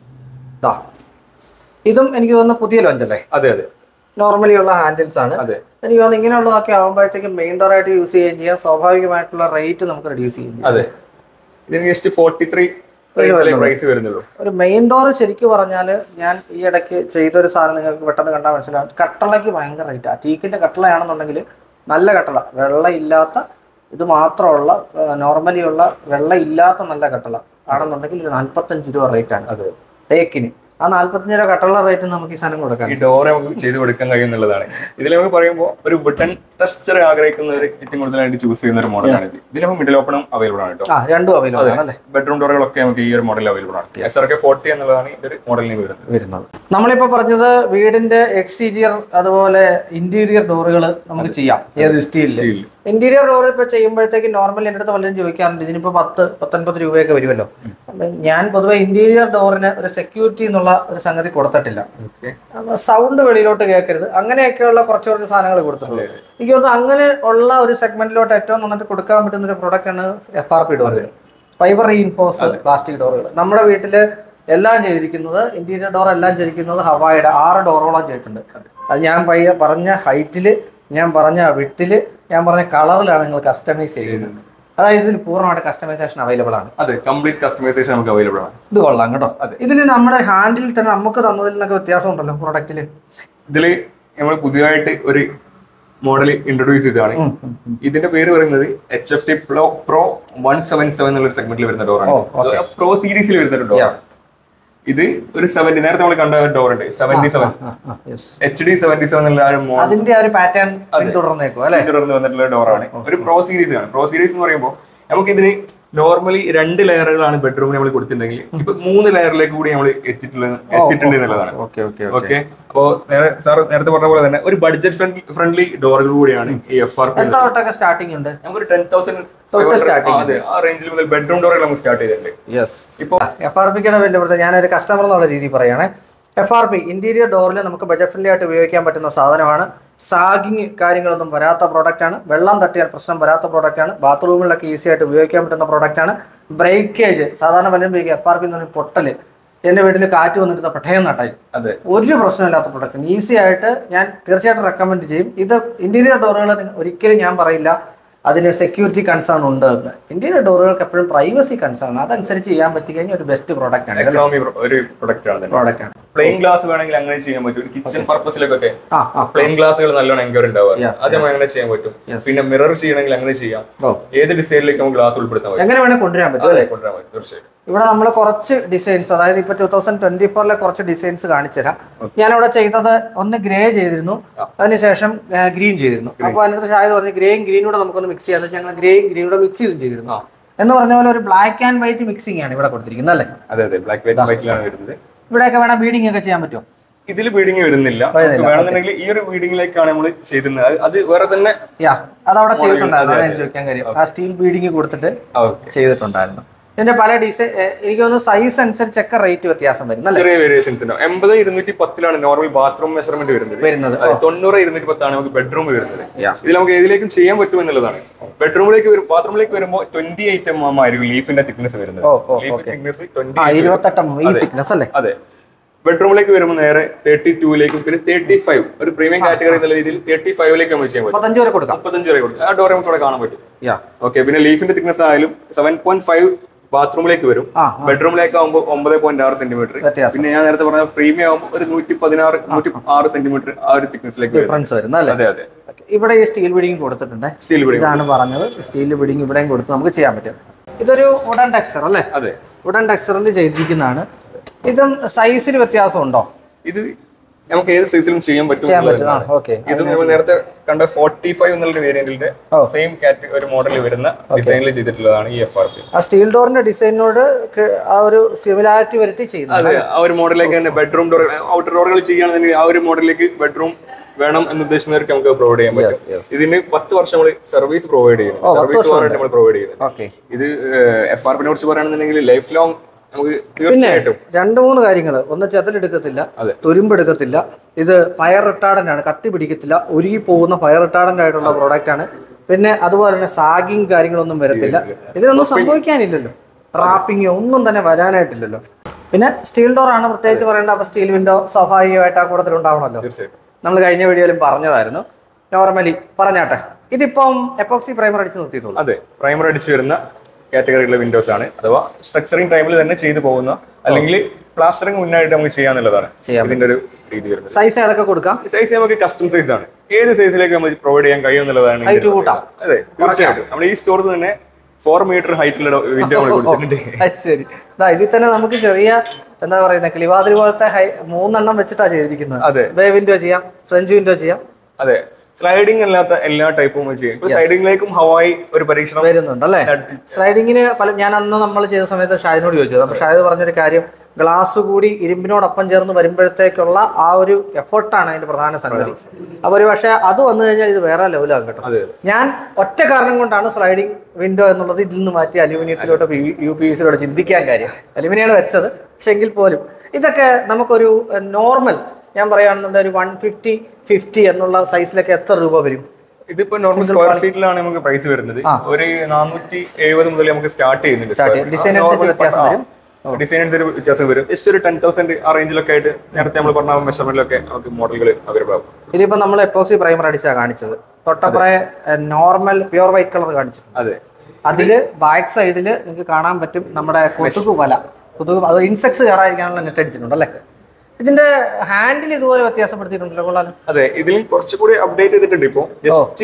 ദാ ഇതും എനിക്ക് തോന്നുന്നു പുതിയ ലോഞ്ച് അല്ലേ അതെ അതെ നോർമലി ഉള്ള ഹാൻഡിൽസ് ആണ് അതെ എനിക്ക് തോന്നുന്നു ഇങ്ങനെയുള്ളതൊക്കെ ആകുമ്പോഴത്തേക്കും മെയിൻ ഡോർ ആയിട്ട് യൂസ് ചെയ്യുകയും ചെയ്യാം സ്വാഭാവികമായിട്ടുള്ള റേറ്റ് നമുക്ക് റെഡ്യൂസ് ചെയ്യും അതെ ഇതിന് ജസ്റ്റ് ഫോർട്ടി ത്രീ പ്രൈസ് വരുന്നുള്ളൂ ഒരു മെയിൻ ഡോർ ശരിക്കും പറഞ്ഞാൽ ഞാൻ ഈ ഇടയ്ക്ക് ചെയ്തൊരു സാധനം നിങ്ങൾക്ക് പെട്ടെന്ന് കണ്ടാൽ മനസ്സിലാവും കട്ടളയ്ക്ക് ഭയങ്കര റേറ്റാണ് ടീക്കിന്റെ കട്ടളയാണെന്നുണ്ടെങ്കിൽ നല്ല കട്ടള വെള്ള ഇല്ലാത്ത ഇത് മാത്രമുള്ള നോർമലി ഉള്ള വെള്ള ഇല്ലാത്ത നല്ല കട്ടള ആണെന്നുണ്ടെങ്കിൽ ഒരു നാല്പത്തഞ്ച് രൂപ റേറ്റാണ് അതെ തേക്കിന് ആ നാല്പത്തഞ്ച് രൂപ കട്ടള റേറ്റ് നമുക്ക് ഈ സാധനം കൊടുക്കാം ഈ ഡോർ നമുക്ക് ചെയ്ത് കൊടുക്കാൻ കഴിയുന്നുള്ളതാണ് ഇതിൽ നമുക്ക് പറയുമ്പോൾ ഒരു ബട്ടൺ ടെസ്റ്റർ ആഗ്രഹിക്കുന്നവർ ഏറ്റവും കൂടുതലായിട്ട് ചൂസ് ചെയ്യുന്ന ഒരു മോഡലാണ് ഇത് ഇതിൽ നമുക്ക് മിഡിൽ ഓപ്പണും അവൈലബിൾ ആണ് കേട്ടോ ആ രണ്ടും അവൈലബിൾ ആണ് അല്ലേ ബെഡ്റൂം ഡോറുകളൊക്കെ നമുക്ക് ഈ ഒരു മോഡൽ അവൈലബിൾ ആണ് എസ് ആർ കെ ഫോർട്ടി എന്നുള്ളതാണ് ഇതിന്റെ ഒരു മോഡലിന് വരുന്നത് വരുന്നത് നമ്മളിപ്പോ പറഞ്ഞത് വീടിന്റെ എക്സ്റ്റീരിയർ അതുപോലെ ഇന്റീരിയർ ഡോറുകൾ നമുക്ക് ചെയ്യാം ഏത് സ്റ്റീലിൽ Steel. ഇന്റീരിയർ ഡോർ ഇപ്പൊ ചെയ്യുമ്പോഴത്തേക്ക് നോർമലി എൻ്റെ അടുത്ത് പലരും ചോദിക്കാറുണ്ട് ഇതിനിപ്പോ പത്ത് പത്തൊൻപത് രൂപയൊക്കെ വരുമല്ലോ അപ്പൊ ഞാൻ പൊതുവെ ഇന്റീരിയർ ഡോറിന് ഒരു സെക്യൂരിറ്റി എന്നുള്ള ഒരു സംഗതി കൊടുത്തിട്ടില്ല സൗണ്ട് വെളിയിലോട്ട് കേൾക്കരുത് അങ്ങനെയൊക്കെയുള്ള കുറച്ച് കുറച്ച് സാധനങ്ങൾ കൊടുത്തിട്ടുള്ളൂ എനിക്ക് തോന്നുന്നു അങ്ങനെ ഉള്ള ഒരു സെഗ്മെന്റിലോട്ട് ഏറ്റവും നന്നായിട്ട് കൊടുക്കാൻ പറ്റുന്ന ഒരു പ്രൊഡക്റ്റ് ആണ് എഫ് ആർ പി ഡോറുകൾ ഫൈബർ റീഇൻഫോഴ്സ് പ്ലാസ്റ്റിക് ഡോറുകൾ നമ്മുടെ വീട്ടില് എല്ലാം ചെയ്തിരിക്കുന്നത് ഇന്റീരിയർ ഡോർ എല്ലാം ചെയ്തിരിക്കുന്നത് ഹവായുടെ ആറ് ഡോറോളം ചെയ്തിട്ടുണ്ട് അത് ഞാൻ പയ്യ പറഞ്ഞ ഹൈറ്റില് ഞാൻ പറഞ്ഞ വിട്ടില് ഞാൻ പറഞ്ഞ കളറിലാണ് നിങ്ങൾ കസ്റ്റമൈസ് ചെയ്യുന്നത് അതായത് ഇതിൽ പൂർണ്ണമായിട്ട് കസ്റ്റമൈസേഷൻ അവൈലബിൾ ആണ് അതെ കംപ്ലീറ്റ് കസ്റ്റമൈസേഷൻ നമുക്ക് അവൈലബിൾ ആണ് ഇത് കൊള്ളാം കേട്ടോ ഇതിൽ നമ്മുടെ ഹാൻഡിൽ തന്നെ നമുക്ക് തന്നതിൽ നിന്നൊക്കെ വ്യത്യാസം ഉണ്ടല്ലോ പ്രൊഡക്റ്റിൽ ഇതില് നമ്മൾ പുതിയതായിട്ട് ഒരു മോഡൽ ഇൻട്രൊഡ്യൂസ് ചെയ്തതാണ് ഇതിന്റെ പേര് പറയുന്നത് H F T pro pro one seven seven എന്നുള്ള സെഗ്മെന്റിൽ വരുന്ന ഓ, ഡോറാണ് പ്രോ സീരീസിൽ വരുന്ന ഒരു ഡോർ ഇത് ഒരു സെവന്റി നേരത്തെ നമ്മൾ കണ്ട ഒരു ഡോർ ഉണ്ട് seventy seven H D seventy seven എന്നുള്ള ആ ഒരു മോഡൽ അതിന്റെ ആ ഒരു പാറ്റേൺ പിന്തുടർന്നേക്കും അല്ലെ തുടർന്ന് വന്നിട്ടുള്ള ഡോറാണ് ഒരു പ്രോ സീരീസ് ആണ് പ്രോ സീരീസ് എന്ന് പറയുമ്പോൾ നമുക്ക് ഇതിന് നോർമലി രണ്ട് ലെയറുകളാണ് ബെഡ്റൂമിൽ നമ്മൾ കൊടുത്തിട്ടുണ്ടെങ്കിൽ ഇപ്പൊ മൂന്ന് ലെയറിലേക്ക് കൂടി നമ്മൾ എത്തിയിട്ടുള്ളത് എത്തിയിട്ടുണ്ട് എന്നുള്ളതാണ് ഓക്കെ ഓക്കെ ഓക്കെ അപ്പോ സാർ നേരത്തെ പറഞ്ഞ പോലെ തന്നെ ഒരു ബഡ്ജറ്റ് ഫ്രണ്ട്ലി ഫ്രണ്ട്ലി ഡോറുകൾ കൂടിയാണ് ഈ എഫ് ആർ പി എത്ര തൊട്ടൊക്കെ സ്റ്റാർട്ടിംഗ് ഉണ്ട് നമുക്കൊരു ടെൻ തൗസൻഡ് starting അതെ ആ റേഞ്ചിൽ മുതൽ ബെഡ്റൂം ഡോറുകൾ നമുക്ക് സ്റ്റാർട്ട് ചെയ്തിട്ടുണ്ട് യെസ് ഇപ്പൊ എഫ് ആർ പിക്കാണ് വലിയ പ്രശ്നം ഞാനൊരു കസ്റ്റമർ എന്നുള്ള രീതിയിൽ പറയുകയാണെ എഫ് ആർ പി ഇന്റീരിയർ ഡോറിൽ നമുക്ക് ബജറ്റ് ഫ്രണ്ട്ലി ആയിട്ട് ഉപയോഗിക്കാൻ പറ്റുന്ന സാധനമാണ് സാഗിങ് കാര്യങ്ങളൊന്നും വരാത്ത പ്രോഡക്റ്റ് ആണ് വെള്ളം തട്ടിയാൽ പ്രശ്നം വരാത്ത പ്രോഡക്റ്റ് ആണ് ബാത്റൂമിലൊക്കെ ഈസി ആയിട്ട് ഉപയോഗിക്കാൻ പറ്റുന്ന പ്രോഡക്റ്റ് ആണ് ബ്രേക്കേജ് സാധാരണ പലരും എഫ് ആർ പി എന്ന് പറഞ്ഞ പൊട്ടല് എൻ്റെ വീട്ടിൽ കാറ്റ് വന്നിട്ട് പെട്ടയം നട്ടായി അതെ ഒരു പ്രശ്നമില്ലാത്ത പ്രൊഡക്റ്റ് ഈസി ആയിട്ട് ഞാൻ തീർച്ചയായിട്ടും റെക്കമെൻഡ് ചെയ്യും ഇത് ഇന്റീരിയർ ഡോറുകൾ ഒരിക്കലും ഞാൻ പറയില്ല അതിന് സെക്യൂരിറ്റി കൺസേൺ ഉണ്ട് എന്ന് ഇന്റീരിയർ ഡോറുകൾക്ക് എപ്പോഴും പ്രൈവസി കൺസേൺ അതനുസരിച്ച് ചെയ്യാൻ പറ്റി കഴിഞ്ഞാൽ ഒരു ബെസ്റ്റ് പ്രോഡക്റ്റ് ആണ് എക്കണോമി ഒരു പ്രൊഡക്റ്റ് ആണ് പ്രോഡക്റ്റ് ആണ് പ്ലെയിൻ ഗ്ലാസ് വേണമെങ്കിൽ അങ്ങനെ ചെയ്യാൻ പറ്റും ഒരു കിച്ചൺ പർപ്പസിലേക്കൊക്കെ ആ ആ പ്ലെയിൻ ഗ്ലാസുകൾ നല്ലോണം എൻക്വയർ ഉണ്ടാവുക Yeah, അത് നമുക്ക് അങ്ങനെ ചെയ്യാൻ പറ്റും പിന്നെ മിറർ ചെയ്യണമെങ്കിൽ അങ്ങനെ ചെയ്യാം ഓ ഏത് ഡിസൈനിലേക്ക് നമുക്ക് ഗ്ലാസ് ഉൾപ്പെടുത്താൻ പറ്റും എങ്ങനെ വേണേൽ കൊണ്ടുവരാൻ പറ്റും അതെ കൊണ്ടുവരാൻ പറ്റും തീർച്ചയായിട്ടും ഇവിടെ നമ്മൾ കുറച്ച് ഡിസൈൻസ് അതായത് ഇപ്പൊ ടൂ തൗസൻഡ് ട്വന്റി ഫോറിലെ കുറച്ച് ഡിസൈൻസ് കാണിച്ചു തരാം ഞാനിവിടെ ചെയ്തത് ഒന്ന് ഗ്രേ ചെയ്തിരുന്നു അതിനുശേഷം ഗ്രീൻ ചെയ്തിരുന്നു അപ്പൊ അതിനകത്ത് ഷായത് പറഞ്ഞു ഗ്രേയും ഗ്രീനും കൂടെ നമുക്കൊന്ന് മിക്സ് ചെയ്യാന്ന് വെച്ചാൽ ഞങ്ങൾ ഗ്രേയും ഗ്രീനും കൂടെ മിക്സ് ചെയ്തും ചെയ്തിരുന്നു എന്ന് പറഞ്ഞ പോലെ ഒരു ബ്ലാക്ക് ആൻഡ് വൈറ്റ് മിക്സിംഗ് ആണ് ഇവിടെ കൊടുത്തിരിക്കുന്നത് അല്ലേ അതെ അതെ ബ്ലാക്ക് വൈറ്റ് വൈറ്റിലാണ് വരുന്നത് ഇവിടെയൊക്കെ വേണം ബീഡിംഗ് ഒക്കെ ചെയ്യാൻ പറ്റുമോ ഇതിൽ ബീഡിങ് വരുന്നില്ല വരുന്നില്ല, വേണമെന്നുണ്ടെങ്കിൽ ഈ ഒരു ബീഡിങ്ങിലേക്കാണ് നമ്മൾ ചെയ്തിരുന്നത് അത് അത് വേറെ തന്നെ യാ അതവിടെ ചെയ്തിട്ടുണ്ടായിരുന്നു അതാണ് ഞാൻ ചോദിക്കാൻ കാര്യം ആ സ്റ്റീൽ ബീഡിങ് കൊടുത്തിട്ട് ഓക്കെ ചെയ്തിട്ടുണ്ടായിരുന്നു ഇതിന്റെ പല ഡിസൈൻ എനിക്ക് തോന്നുന്നു സൈസ് അനുസരിച്ചൊക്കെ റേറ്റ് വ്യത്യാസം വരും അല്ലേ ചെറിയ വേരിയേഷൻസ് ഉണ്ടാവും എൺപത് ഇരുന്നൂറ്റി പത്തിലാണ് നോർമൽ ബാത്റൂം മെഷർമെന്റ് വരുന്നത് വരുന്നത് അത് തൊണ്ണൂറ് ഇരുന്നൂറ്റി പത്താണ് നമുക്ക് ബെഡ്റൂം വരുന്നത് Yeah. ഇതിൽ നമുക്ക് ഏതിലേക്കും ചെയ്യാൻ പറ്റും എന്നുള്ളതാണ് ബെഡ്റൂമിലേക്ക് വരും ബാത്റൂമിലേക്ക് വരുമ്പോൾ ട്വന്റി എയ്റ്റ് എം എം ആയിരിക്കും ലീഫിന്റെ തിക്നെസ് വരുന്നത് ഓ, ഓ, ലീഫ് തിക്നെസ് ആ ട്വന്റി ഇരുപത്തെട്ട് ഈ തിക്നെസ് അല്ലേ അതെ ബെഡ്റൂമിലേക്ക് വരുമ്പോൾ നേരെ തേർട്ടി ടൂയിലേക്കും പിന്നെ തേർട്ടി ഫൈവ് ഒരു പ്രീമിയം കാറ്റഗറി എന്നുള്ള രീതിയിൽ തേർട്ടി ഫൈവിലേക്ക് നമ്മൾ ചെയ്യാൻ പറ്റും മുപ്പത്തഞ്ച് വരെ കൊടുക്കാം മുപ്പത്തഞ്ച് വരെ കൊടുക്കും ആ ഡോർ നമുക്ക് ഇവിടെ കാണാൻ പറ്റും യാ ഓക്കെ പിന്നെ ലീഫിന്റെ തിക്നെസ് ആയാലും സെവൻ പോയിന്റ് ഫൈവ് ബാത്റൂമിലേക്ക് വരും ആ ബെഡ്റൂമിലേക്ക് ആകുമ്പോൾ ഒമ്പത് പോയിന്റ് ആറ് സെന്റിമീറ്റർ വ്യത്യാസം പിന്നെ ഞാൻ നേരത്തെ പറഞ്ഞ പ്രീമിയം ആകുമ്പോൾ ഒരു നൂറ്റി പതിനാറ് നൂറ്റി ആറ് സെന്റിമീറ്റർ ആ ഒരു തിക്നെസ്സിലേക്ക് വരും ഡിഫറൻസ് വരുന്നത് അല്ലേ അതെ അതെ Okay. ഇവിടെ ഈ സ്റ്റീൽ ബിഡിങ് കൊടുത്തിട്ടുണ്ട് സ്റ്റീൽ ബിഡിങ് ഇതാണ് പറഞ്ഞത് സ്റ്റീൽ ബിഡിങ് ഇവിടെയും കൊടുത്ത് നമുക്ക് ചെയ്യാൻ പറ്റും ഇതൊരു ഉടൻ ടെക്സ്ചർ അല്ലേ അതെ ഉടൻ ടെക്സ്ചറിൽ ചെയ്തിരിക്കുന്നതാണ് ഇതും സൈസിൽ വ്യത്യാസം ഉണ്ടോ ഇത് നമുക്ക് ഏത് സൈസിലും ചെയ്യാൻ പറ്റും ചെയ്യാൻ പറ്റും ആ എന്നുള്ളതാണ്. ഓക്കെ ഇത് നമ്മൾ നേരത്തെ കണ്ട ഫോർട്ടി ഫൈവ് എന്നുള്ള വേരിയന്റിന്റെ ഓ. സെയിം കാറ്റഗറി ഒരു മോഡലിൽ വരുന്ന ഡിസൈനിൽ ചെയ്തിട്ടുള്ളതാണ് ഈ എഫ് ആർ പി ആ സ്റ്റീൽ ഡോറിന്റെ ഡിസൈനിനോട് ആ ഒരു സിമിലാരിറ്റി വരുത്തി ചെയ്യുന്നത് അതെ ആ ഒരു മോഡലിലേക്ക് തന്നെ ബെഡ്റൂം ഡോർ ഔട്ടർ ഡോറുകൾ ചെയ്യുകയാണെന്നുണ്ടെങ്കിൽ ആ ഒരു മോഡലിലേക്ക് ബെഡ്റൂം വേണം എന്ന് ഉദ്ദേശിക്കുന്നവർക്ക് നമുക്ക് പ്രൊവൈഡ് ചെയ്യാൻ പറ്റും ഇതിന് പത്ത് വർഷം നമ്മൾ സർവീസ് പ്രൊവൈഡ് ചെയ്യുന്നു സർവീസ് വാറണ്ടി നമ്മൾ പ്രൊവൈഡ് ചെയ്യുന്നത് ഓക്കെ ഇത് എഫ് ആർ പിനെ കുറിച്ച് പറയുകയാണെന്നുണ്ടെങ്കിൽ ലൈഫ് ലോങ് നമുക്ക് തീർച്ചയായിട്ടും രണ്ട് മൂന്ന് കാര്യങ്ങൾ ഒന്ന് ചെതലെടുക്കത്തില്ല അതെ. തുരുമ്പെടുക്കത്തില്ല ഇത് ഫയർ റിട്ടാർഡന്റ് ആണ് കത്തി പിടിക്കത്തില്ല ഉരുകി പോകുന്ന ഫയർ റിട്ടാർഡന്റ് ആയിട്ടുള്ള പ്രോഡക്റ്റ് ആണ് പിന്നെ അതുപോലെ തന്നെ സാഗിങ് കാര്യങ്ങളൊന്നും വരത്തില്ല ഇതിനൊന്നും സംഭവിക്കാനില്ലല്ലോ റാപ്പിംഗ് ഒന്നും തന്നെ വരാനായിട്ടില്ലല്ലോ പിന്നെ സ്റ്റീൽ ഡോർ ആണ് പ്രത്യേകിച്ച് പറയേണ്ട അപ്പൊ സ്റ്റീൽ വിൻഡോ സ്വാഭാവികമായിട്ട് ആ കൂടത്തിൽ ഉണ്ടാവണമല്ലോ തീർച്ചയായിട്ടും നമ്മൾ കഴിഞ്ഞ വീഡിയോയിലും പറഞ്ഞതായിരുന്നു നോർമലി പറഞ്ഞാട്ടെ ഇതിപ്പം എപ്പോക്സി പ്രൈമർ അടിച്ച് നിർത്തിയിട്ടുള്ളൂ അതെ പ്രൈമർ അടിച്ച് വരുന്ന കാറ്റഗറിയിലുള്ള വിൻഡോസ് ആണ് അഥവാ സ്ട്രക്ചറിങ് ടൈമിൽ തന്നെ ചെയ്തു പോകുന്ന അല്ലെങ്കിൽ പ്ലാസ്റ്ററിംഗ് മുന്നായിട്ട് നമുക്ക് ചെയ്യാന്നുള്ളതാണ് ചെയ്യാൻ ഇതിന്റെ ഒരു രീതി വരുന്നത് സൈസ് ഏതൊക്കെ കൊടുക്കാം സൈസ് നമുക്ക് കസ്റ്റം സൈസ് ആണ് ഏത് സൈസിലേക്ക് നമ്മൾ പ്രൊവൈഡ് ചെയ്യാൻ കഴിയും എന്നുള്ളതാണ് ഹൈറ്റ് ഇതിന്റെ കൂട്ടാം അതെ തീർച്ചയായിട്ടും നമ്മൾ ഈ സ്റ്റോറിൽ തന്നെ ഫോർ മീറ്റർ ഹൈറ്റിലുള്ള വിൻഡോ നമ്മൾ കൊടുത്തിട്ടുണ്ട് അത് ശരി ദാ ഇതിൽ തന്നെ നമുക്ക് ചെറിയ എന്താ പറയുന്നത് കിളിവാതിൽ പോലത്തെ ഹൈ മൂന്നെണ്ണം വെച്ചിട്ടാ ചെയ്തിരിക്കുന്നത് അതെ ബേ വിൻഡോ ചെയ്യാം ഫ്രഞ്ച് വിൻഡോ ചെയ്യാം അതെ സ്ലൈഡിംഗ് അല്ലാത്ത എല്ലാ ടൈപ്പും നമ്മൾ ചെയ്യും ഇപ്പൊ സ്ലൈഡിംഗിലേക്കും ഹവായി ഒരു പരീക്ഷണം വരുന്നുണ്ട് അല്ലേ സ്ലൈഡിങ്ങിന് പല ഞാൻ അന്ന് നമ്മൾ ചെയ്ത സമയത്ത് ഷാഹിനോട് ചോദിച്ചത് അപ്പൊ ഷാഹിദ് പറഞ്ഞൊരു കാര്യം ഗ്ലാസ് കൂടി ഇരുമ്പിനോടൊപ്പം ചേർന്ന് വരുമ്പോഴത്തേക്കുള്ള ആ ഒരു എഫർട്ടാണ് അതിന്റെ പ്രധാന സംഗതി അപ്പൊ ഒരു പക്ഷേ അത് വന്നു കഴിഞ്ഞാൽ ഇത് വേറെ ലെവലാകും കേട്ടോ അതെ ഞാൻ ഒറ്റ കാരണം കൊണ്ടാണ് സ്ലൈഡിംഗ് വിൻഡോ എന്നുള്ളത് ഇതിൽ നിന്ന് മാറ്റി അലൂമിനിയത്തിലോട്ട് യു പി സിലോട്ട് ചിന്തിക്കാൻ കാര്യം അലൂമിനിയാണ് വെച്ചത് പക്ഷെ എങ്കിൽ പോലും ഇതൊക്കെ നമുക്കൊരു നോർമൽ ഞാൻ പറയുകയാണെന്നുണ്ടെങ്കിൽ ഒരു വൺ ഫിഫ്റ്റി ഫിഫ്റ്റി എന്നുള്ള സൈസിലൊക്കെ എത്ര രൂപ വരും ഇതിപ്പോ നോർമൽ സ്ക്വയർ ഫീറ്റിലാണ് നമുക്ക് പ്രൈസ് വരുന്നത് ഒരു നാനൂറ്റി എഴുപത് മുതൽ നമുക്ക് സ്റ്റാർട്ട് ചെയ്യുന്നുണ്ട് Start ചെയ്യും. Design അനുസരിച്ച് വ്യത്യാസം വരും. ഡിസൈൻ അനുസരിച്ച് വ്യത്യാസം വരും ജസ്റ്റ് ഒരു ടെൻ തൗസൻഡ് ആ റേഞ്ചിലൊക്കെ ആയിട്ട് നേരത്തെ നമ്മൾ പറഞ്ഞ മെഷർമെന്റിലൊക്കെ നമുക്ക് മോഡലുകൾ അവൈലബിൾ ആവും ഇതിപ്പോ നമ്മൾ എപ്പോക്സി പ്രൈമർ അടിച്ചാ കാണിച്ചത് തൊട്ടപ്പുറേ നോർമൽ പ്യുവർ വൈറ്റ് കളർ കാണിച്ചിട്ടുണ്ട് അതെ അതില് ബാക്ക് സൈഡിൽ നിങ്ങൾക്ക് കാണാൻ പറ്റും നമ്മുടെ കൊതുക് വല കൊതുക് അത് ഇൻസെക്ട്സ് കയറാതിരിക്കാനുള്ള നെറ്റ് അടിച്ചിട്ടുണ്ട് അല്ലേ ഇതിന്റെ ഹാൻഡിൽ ഇതുപോലെ വ്യത്യാസപ്പെടുത്തിയിട്ടുണ്ടല്ലോ കൊള്ളാലോ അതെ ഇതിൽ കുറച്ചുകൂടി അപ്ഡേറ്റ് ചെയ്തിട്ടുണ്ട് ഇപ്പൊ ജസ്റ്റ്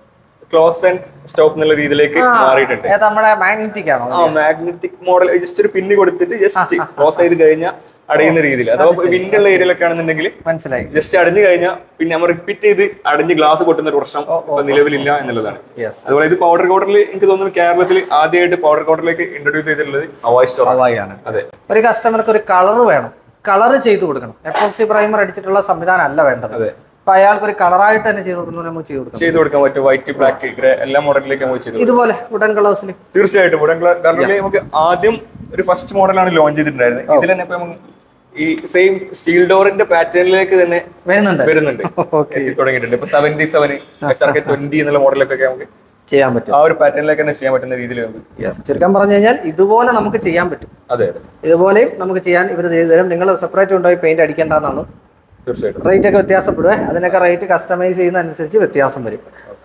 ക്ലോസ് ആൻഡ് സ്റ്റോപ്പ് എന്നുള്ള രീതിയിലേക്ക് മാറിയിട്ടുണ്ട് ഏത് നമ്മുടെ മാഗ്നറ്റിക് ആണോ ആ മാഗ്നറ്റിക് മോഡൽ ജസ്റ്റ് ഒരു പിന്ന് കൊടുത്തിട്ട് ജസ്റ്റ് ക്ലോസ് ചെയ്ത് കഴിഞ്ഞാൽ അടയുന്ന രീതിയിൽ അഥവാ വിൻഡ് ഉള്ള ഏരിയയിലൊക്കെ ആണെന്നുണ്ടെങ്കിൽ മനസ്സിലായി ജസ്റ്റ് അടഞ്ഞു കഴിഞ്ഞാൽ പിന്നെ നമ്മൾ റിപ്പീറ്റ് ചെയ്ത് അടഞ്ഞ് ഗ്ലാസ് പൊട്ടുന്ന ഒരു പ്രശ്നം ഇപ്പൊ നിലവിലില്ല എന്നുള്ളതാണ് യെസ് അതുപോലെ ഇത് പൗഡർ കൗഡറിൽ എനിക്ക് തോന്നുന്നു കേരളത്തിൽ ആദ്യമായിട്ട് പൗഡർ കൗഡറിലേക്ക് ഇൻട്രൊഡ്യൂസ് ചെയ്തിട്ടുള്ളത് അവായ് സ്റ്റോർ ഹവായിയാണ് അതെ ഒരു കസ്റ്റമർക്ക് ഒരു കളർ വേണം കളർ ചെയ്ത് കൊടുക്കണം എപ്പോക്സി പ്രൈമർ അടിച്ചിട്ടുള്ള സംവിധാനം അല്ല വേണ്ടത് അതെ. അപ്പൊ അയാൾക്ക് ഒരു കളറായിട്ട് തന്നെ ചെയ്ത് കൊടുക്കുന്നത് നമുക്ക് ചെയ്ത് കൊടുക്കണം ചെയ്ത് കൊടുക്കാൻ പറ്റും വൈറ്റ് ബ്ലാക്ക് ഗ്രേ എല്ലാ മോഡലിലേക്ക് നമുക്ക് ചെയ്ത് കൊടുക്കാം. ഇതുപോലെ വുഡൻ കളേഴ്സിൽ തീർച്ചയായിട്ടും ഉടൻ കളറിൽ നമുക്ക് ആദ്യം ഒരു ഫസ്റ്റ് മോഡലാണ് ലോഞ്ച് ചെയ്തിട്ടുണ്ടായിരുന്നത് ഇതിൽ തന്നെ ഇപ്പൊ നമുക്ക് ഈ സെയിം സ്റ്റീൽ ഡോറിന്റെ പാറ്റേണിലേക്ക് തന്നെ വരുന്നുണ്ട് വരുന്നുണ്ട് എത്തി തുടങ്ങിയിട്ടുണ്ട് ഇപ്പൊ seventy seven S R K twenty എന്നുള്ള മോഡലൊക്കെ നമുക്ക് ചെയ്യാൻ പറ്റും ആ ഒരു പാറ്റേണിലേക്ക് തന്നെ ചെയ്യാൻ പറ്റുന്ന രീതിയിൽ നമുക്ക് യെസ് ചുരുക്കം പറഞ്ഞു കഴിഞ്ഞാൽ ഇതുപോലെ നമുക്ക് ചെയ്യാൻ പറ്റും അതെ ഇതുപോലെയും നമുക്ക് ചെയ്യാൻ ഇവർ ചെയ്തു തരും നിങ്ങൾ സെപ്പറേറ്റ് കൊണ്ടുപോയി പെയിന്റ് അടിക്കേണ്ടതെന്നാണ് തീർച്ചയായിട്ടും റേറ്റ് ഒക്കെ വ്യത്യാസപ്പെടുവേ അതിനൊക്കെ റേറ്റ് കസ്റ്റമൈസ് ചെയ്യുന്ന അനുസരിച്ച് വ്യത്യാസം വരും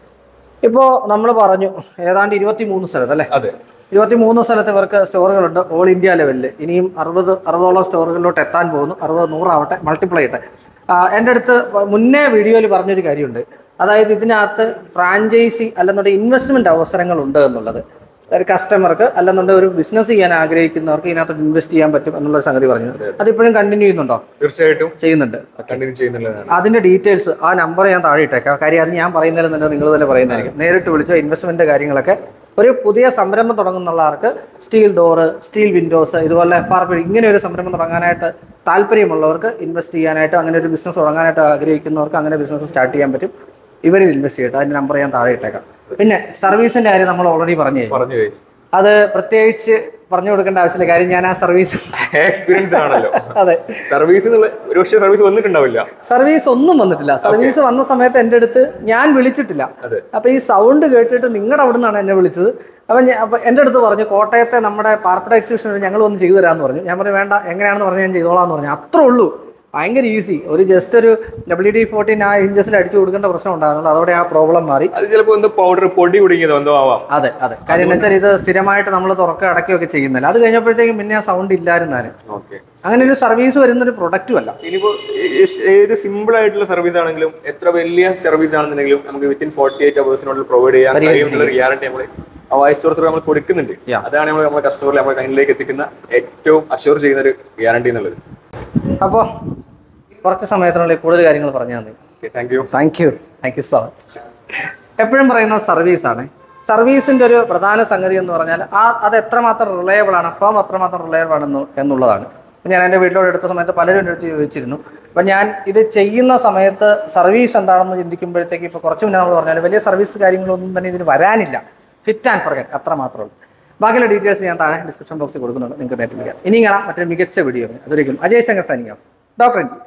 ഇപ്പോൾ നമ്മൾ പറഞ്ഞു ഏതാണ്ട് ഇരുപത്തി മൂന്ന് സ്ഥലത്ത് അല്ലേ അതെ ഇരുപത്തി മൂന്ന് സ്ഥലത്ത് ഇവർക്ക് സ്റ്റോറുകളുണ്ട് ഓൾ ഇന്ത്യ ലെവലിൽ ഇനിയും അറുപത് അറുപതോളം സ്റ്റോറുകളിലോട്ട് എത്താൻ പോകുന്നു അറുപത് നൂറാവട്ടെ മൾട്ടിപ്ലൈ ആയിട്ട് എൻ്റെ അടുത്ത് മുന്നേ വീഡിയോയിൽ പറഞ്ഞൊരു കാര്യമുണ്ട് അതായത് ഇതിനകത്ത് ഫ്രാഞ്ചൈസി അല്ലെന്നുണ്ടെങ്കിൽ ഇൻവെസ്റ്റ്മെന്റ് അവസരങ്ങൾ ഉണ്ട് എന്നുള്ളത് ഒരു കസ്റ്റമർക്ക് അല്ലെന്നുണ്ടെങ്കിൽ ഒരു ബിസിനസ് ചെയ്യാൻ ആഗ്രഹിക്കുന്നവർക്ക് ഇതിനകത്ത് ഇൻവെസ്റ്റ് ചെയ്യാൻ പറ്റും എന്നുള്ള സംഗതി പറഞ്ഞു അതിപ്പോഴും കണ്ടിന്യൂ ചെയ്യുന്നുണ്ടോ തീർച്ചയായിട്ടും ചെയ്യുന്നുണ്ട് കണ്ടിന്യൂ ചെയ്യുന്നുള്ളതാണ് അതിന്റെ ഡീറ്റെയിൽസ് ആ നമ്പർ ഞാൻ താഴെ ഇട്ടേക്കാം കാര്യം അത് ഞാൻ പറയുന്നതിൽ നിങ്ങൾ തന്നെ പറയുന്നതായിരിക്കും നേരിട്ട് വിളിച്ചോ ഇൻവെസ്റ്റ്മെന്റ് കാര്യങ്ങളൊക്കെ ഒരു പുതിയ സംരംഭം തുടങ്ങുന്നുള്ളവർക്ക് സ്റ്റീൽ ഡോറ് സ്റ്റീൽ വിൻഡോസ് ഇതുപോലെ പാർപ്പിൾ ഇങ്ങനെ ഒരു സംരംഭം തുടങ്ങാനായിട്ട് താല്പര്യമുള്ളവർക്ക് ഇൻവെസ്റ്റ് ചെയ്യാനായിട്ട് അങ്ങനെ ഒരു ബിസിനസ് തുടങ്ങാനായിട്ട് ആഗ്രഹിക്കുന്നവർക്ക് അങ്ങനെ ബിസിനസ് സ്റ്റാർട്ട് ചെയ്യാൻ പറ്റും ഇവരിൽ ഇൻവെസ്റ്റ് ചെയ്യട്ടെ അതിന്റെ നമ്പർ ഞാൻ താഴെ ഇട്ടേക്കാം പിന്നെ സർവീസിന്റെ കാര്യം നമ്മൾ ഓൾറെഡി പറഞ്ഞു കഴിഞ്ഞു പറഞ്ഞു കഴിഞ്ഞു അത് പ്രത്യേകിച്ച് പറഞ്ഞു കൊടുക്കേണ്ട ആവശ്യമില്ല കാര്യം ഞാൻ ആ സർവീസ് എക്സ്പീരിയൻസ് ആണല്ലോ അതെ സർവീസ് എന്നുള്ള ഒരുപക്ഷെ സർവീസ് വന്നിട്ടുണ്ടാവില്ല സർവീസ് ഒന്നും വന്നിട്ടില്ല സർവീസ് വന്ന സമയത്ത് എൻ്റെ അടുത്ത് ഞാൻ വിളിച്ചിട്ടില്ല അതെ. അപ്പൊ ഈ സൗണ്ട് കേട്ടിട്ട് നിങ്ങളുടെ അവിടെ നിന്നാണ് എന്നെ വിളിച്ചത് അപ്പൊ ഞാൻ അപ്പൊ എൻ്റെ അടുത്ത് പറഞ്ഞു കോട്ടയത്തെ നമ്മുടെ പാർപ്പിട എക്സിബിഷൻ ഞങ്ങൾ ഒന്ന് ചെയ്തു തരാമെന്ന് പറഞ്ഞു ഞാൻ പറഞ്ഞു വേണ്ട എങ്ങനെയാണെന്ന് പറഞ്ഞ് ഞാൻ ചെയ്തോളാം എന്ന് പറഞ്ഞു അത്രേ ഉള്ളൂ ഭയങ്കര ഈസി ഒരു ജസ്റ്റ് ഒരു ഡബ്ല്യു ഡി ഫോർട്ടീൻ ആ ഇഞ്ചസിൽ അടിച്ചു കൊടുക്കേണ്ട പ്രശ്നം ഉണ്ടാകുന്നുള്ളൂ അതോടെ ആ പ്രോബ്ലം മാറി അത് ചിലപ്പോ എന്തോ പൗഡർ പൊടി കുടുങ്ങിയതോ എന്തോ ആവാം അതെ അതെ കാര്യം എന്ന് വെച്ചാൽ ഇത് സ്ഥിരമായിട്ട് നമ്മൾ തുറക്ക അടക്കുകയൊക്കെ ചെയ്യുന്നില്ല അത് കഴിഞ്ഞപ്പോഴത്തേക്കും പിന്നെ ആ സൗണ്ട് ഇല്ലായിരുന്നാലും ഓക്കെ അങ്ങനെ ഒരു സർവീസ് വരുന്ന ഒരു പ്രൊഡക്റ്റും അല്ല ഇനിയിപ്പോ ഏ- ഏത് സിമ്പിൾ ആയിട്ടുള്ള സർവീസ് ആണെങ്കിലും എത്ര വലിയ സർവീസ് ആണെന്നുണ്ടെങ്കിലും നമുക്ക് വിത്തിൻ ഫോർട്ടി എയ്റ്റ് അവേഴ്സിനുള്ളിൽ പ്രൊവൈഡ് ചെയ്യാൻ കഴിയുമെന്നുള്ള റിയാലിറ്റി നമ്മൾ വായിസ് സ്റ്റോർ നമ്മൾ കൊടുക്കുന്നുണ്ട് Yeah. അതാണ് നമ്മൾ നമ്മുടെ കസ്റ്റമറിൽ നമ്മുടെ കയ്യിലേക്ക് എത്തിക്കുന്ന ഏറ്റവും അഷ്യൂർ ചെയ്യുന്ന ഒരു ഗ്യാരണ്ടി എന്നുള്ളത് അപ്പോൾ കുറച്ച് സമയത്തിനുള്ളിൽ കൂടുതൽ കാര്യങ്ങൾ പറഞ്ഞു തന്നെ okay thank you thank you thank you so much എപ്പോഴും പറയുന്ന സർവീസാണ് സർവീസിന്റെ ഒരു പ്രധാന സംഗതി എന്ന് പറഞ്ഞാൽ ആ അത് എത്രമാത്രം റിലയബിൾ ആണ് ഫേം എത്രമാത്രം റിലയബിൾ ആണെന്ന് എന്നുള്ളതാണ് ഇപ്പം ഞാൻ എൻ്റെ വീട്ടിലോട് എടുത്ത സമയത്ത് പലരും എൻ്റെ അടുത്ത് ചോദിച്ചിരുന്നു അപ്പം ഞാൻ ഇത് ചെയ്യുന്ന സമയത്ത് സർവീസ് എന്താണെന്ന് ചിന്തിക്കുമ്പോഴത്തേക്ക് ഇപ്പോൾ കുറച്ച് മുന്നേ നമ്മൾ പറഞ്ഞാൽ വലിയ സർവീസ് കാര്യങ്ങളൊന്നും തന്നെ ഇതിന് വരാനില്ല ഫിറ്റ് ആൻഡ് ഫർഗറ്റ് അത്ര മാത്രമേ ഉള്ളൂ ബാക്കിയുള്ള ഡീറ്റെയിൽസ് ഞാൻ താഴെ ഡിസ്ക്രിപ്ഷൻ ബോക്സിൽ കൊടുക്കുന്നുണ്ട് നിങ്ങൾക്ക് നേരിട്ട് വിളിക്കാം ഇനിയും കാണാം മറ്റൊരു മികച്ച വീഡിയോ അതൊരിക്കലും അജയ് ശങ്കർ സൈനിക്കാം ഡോക്ടർ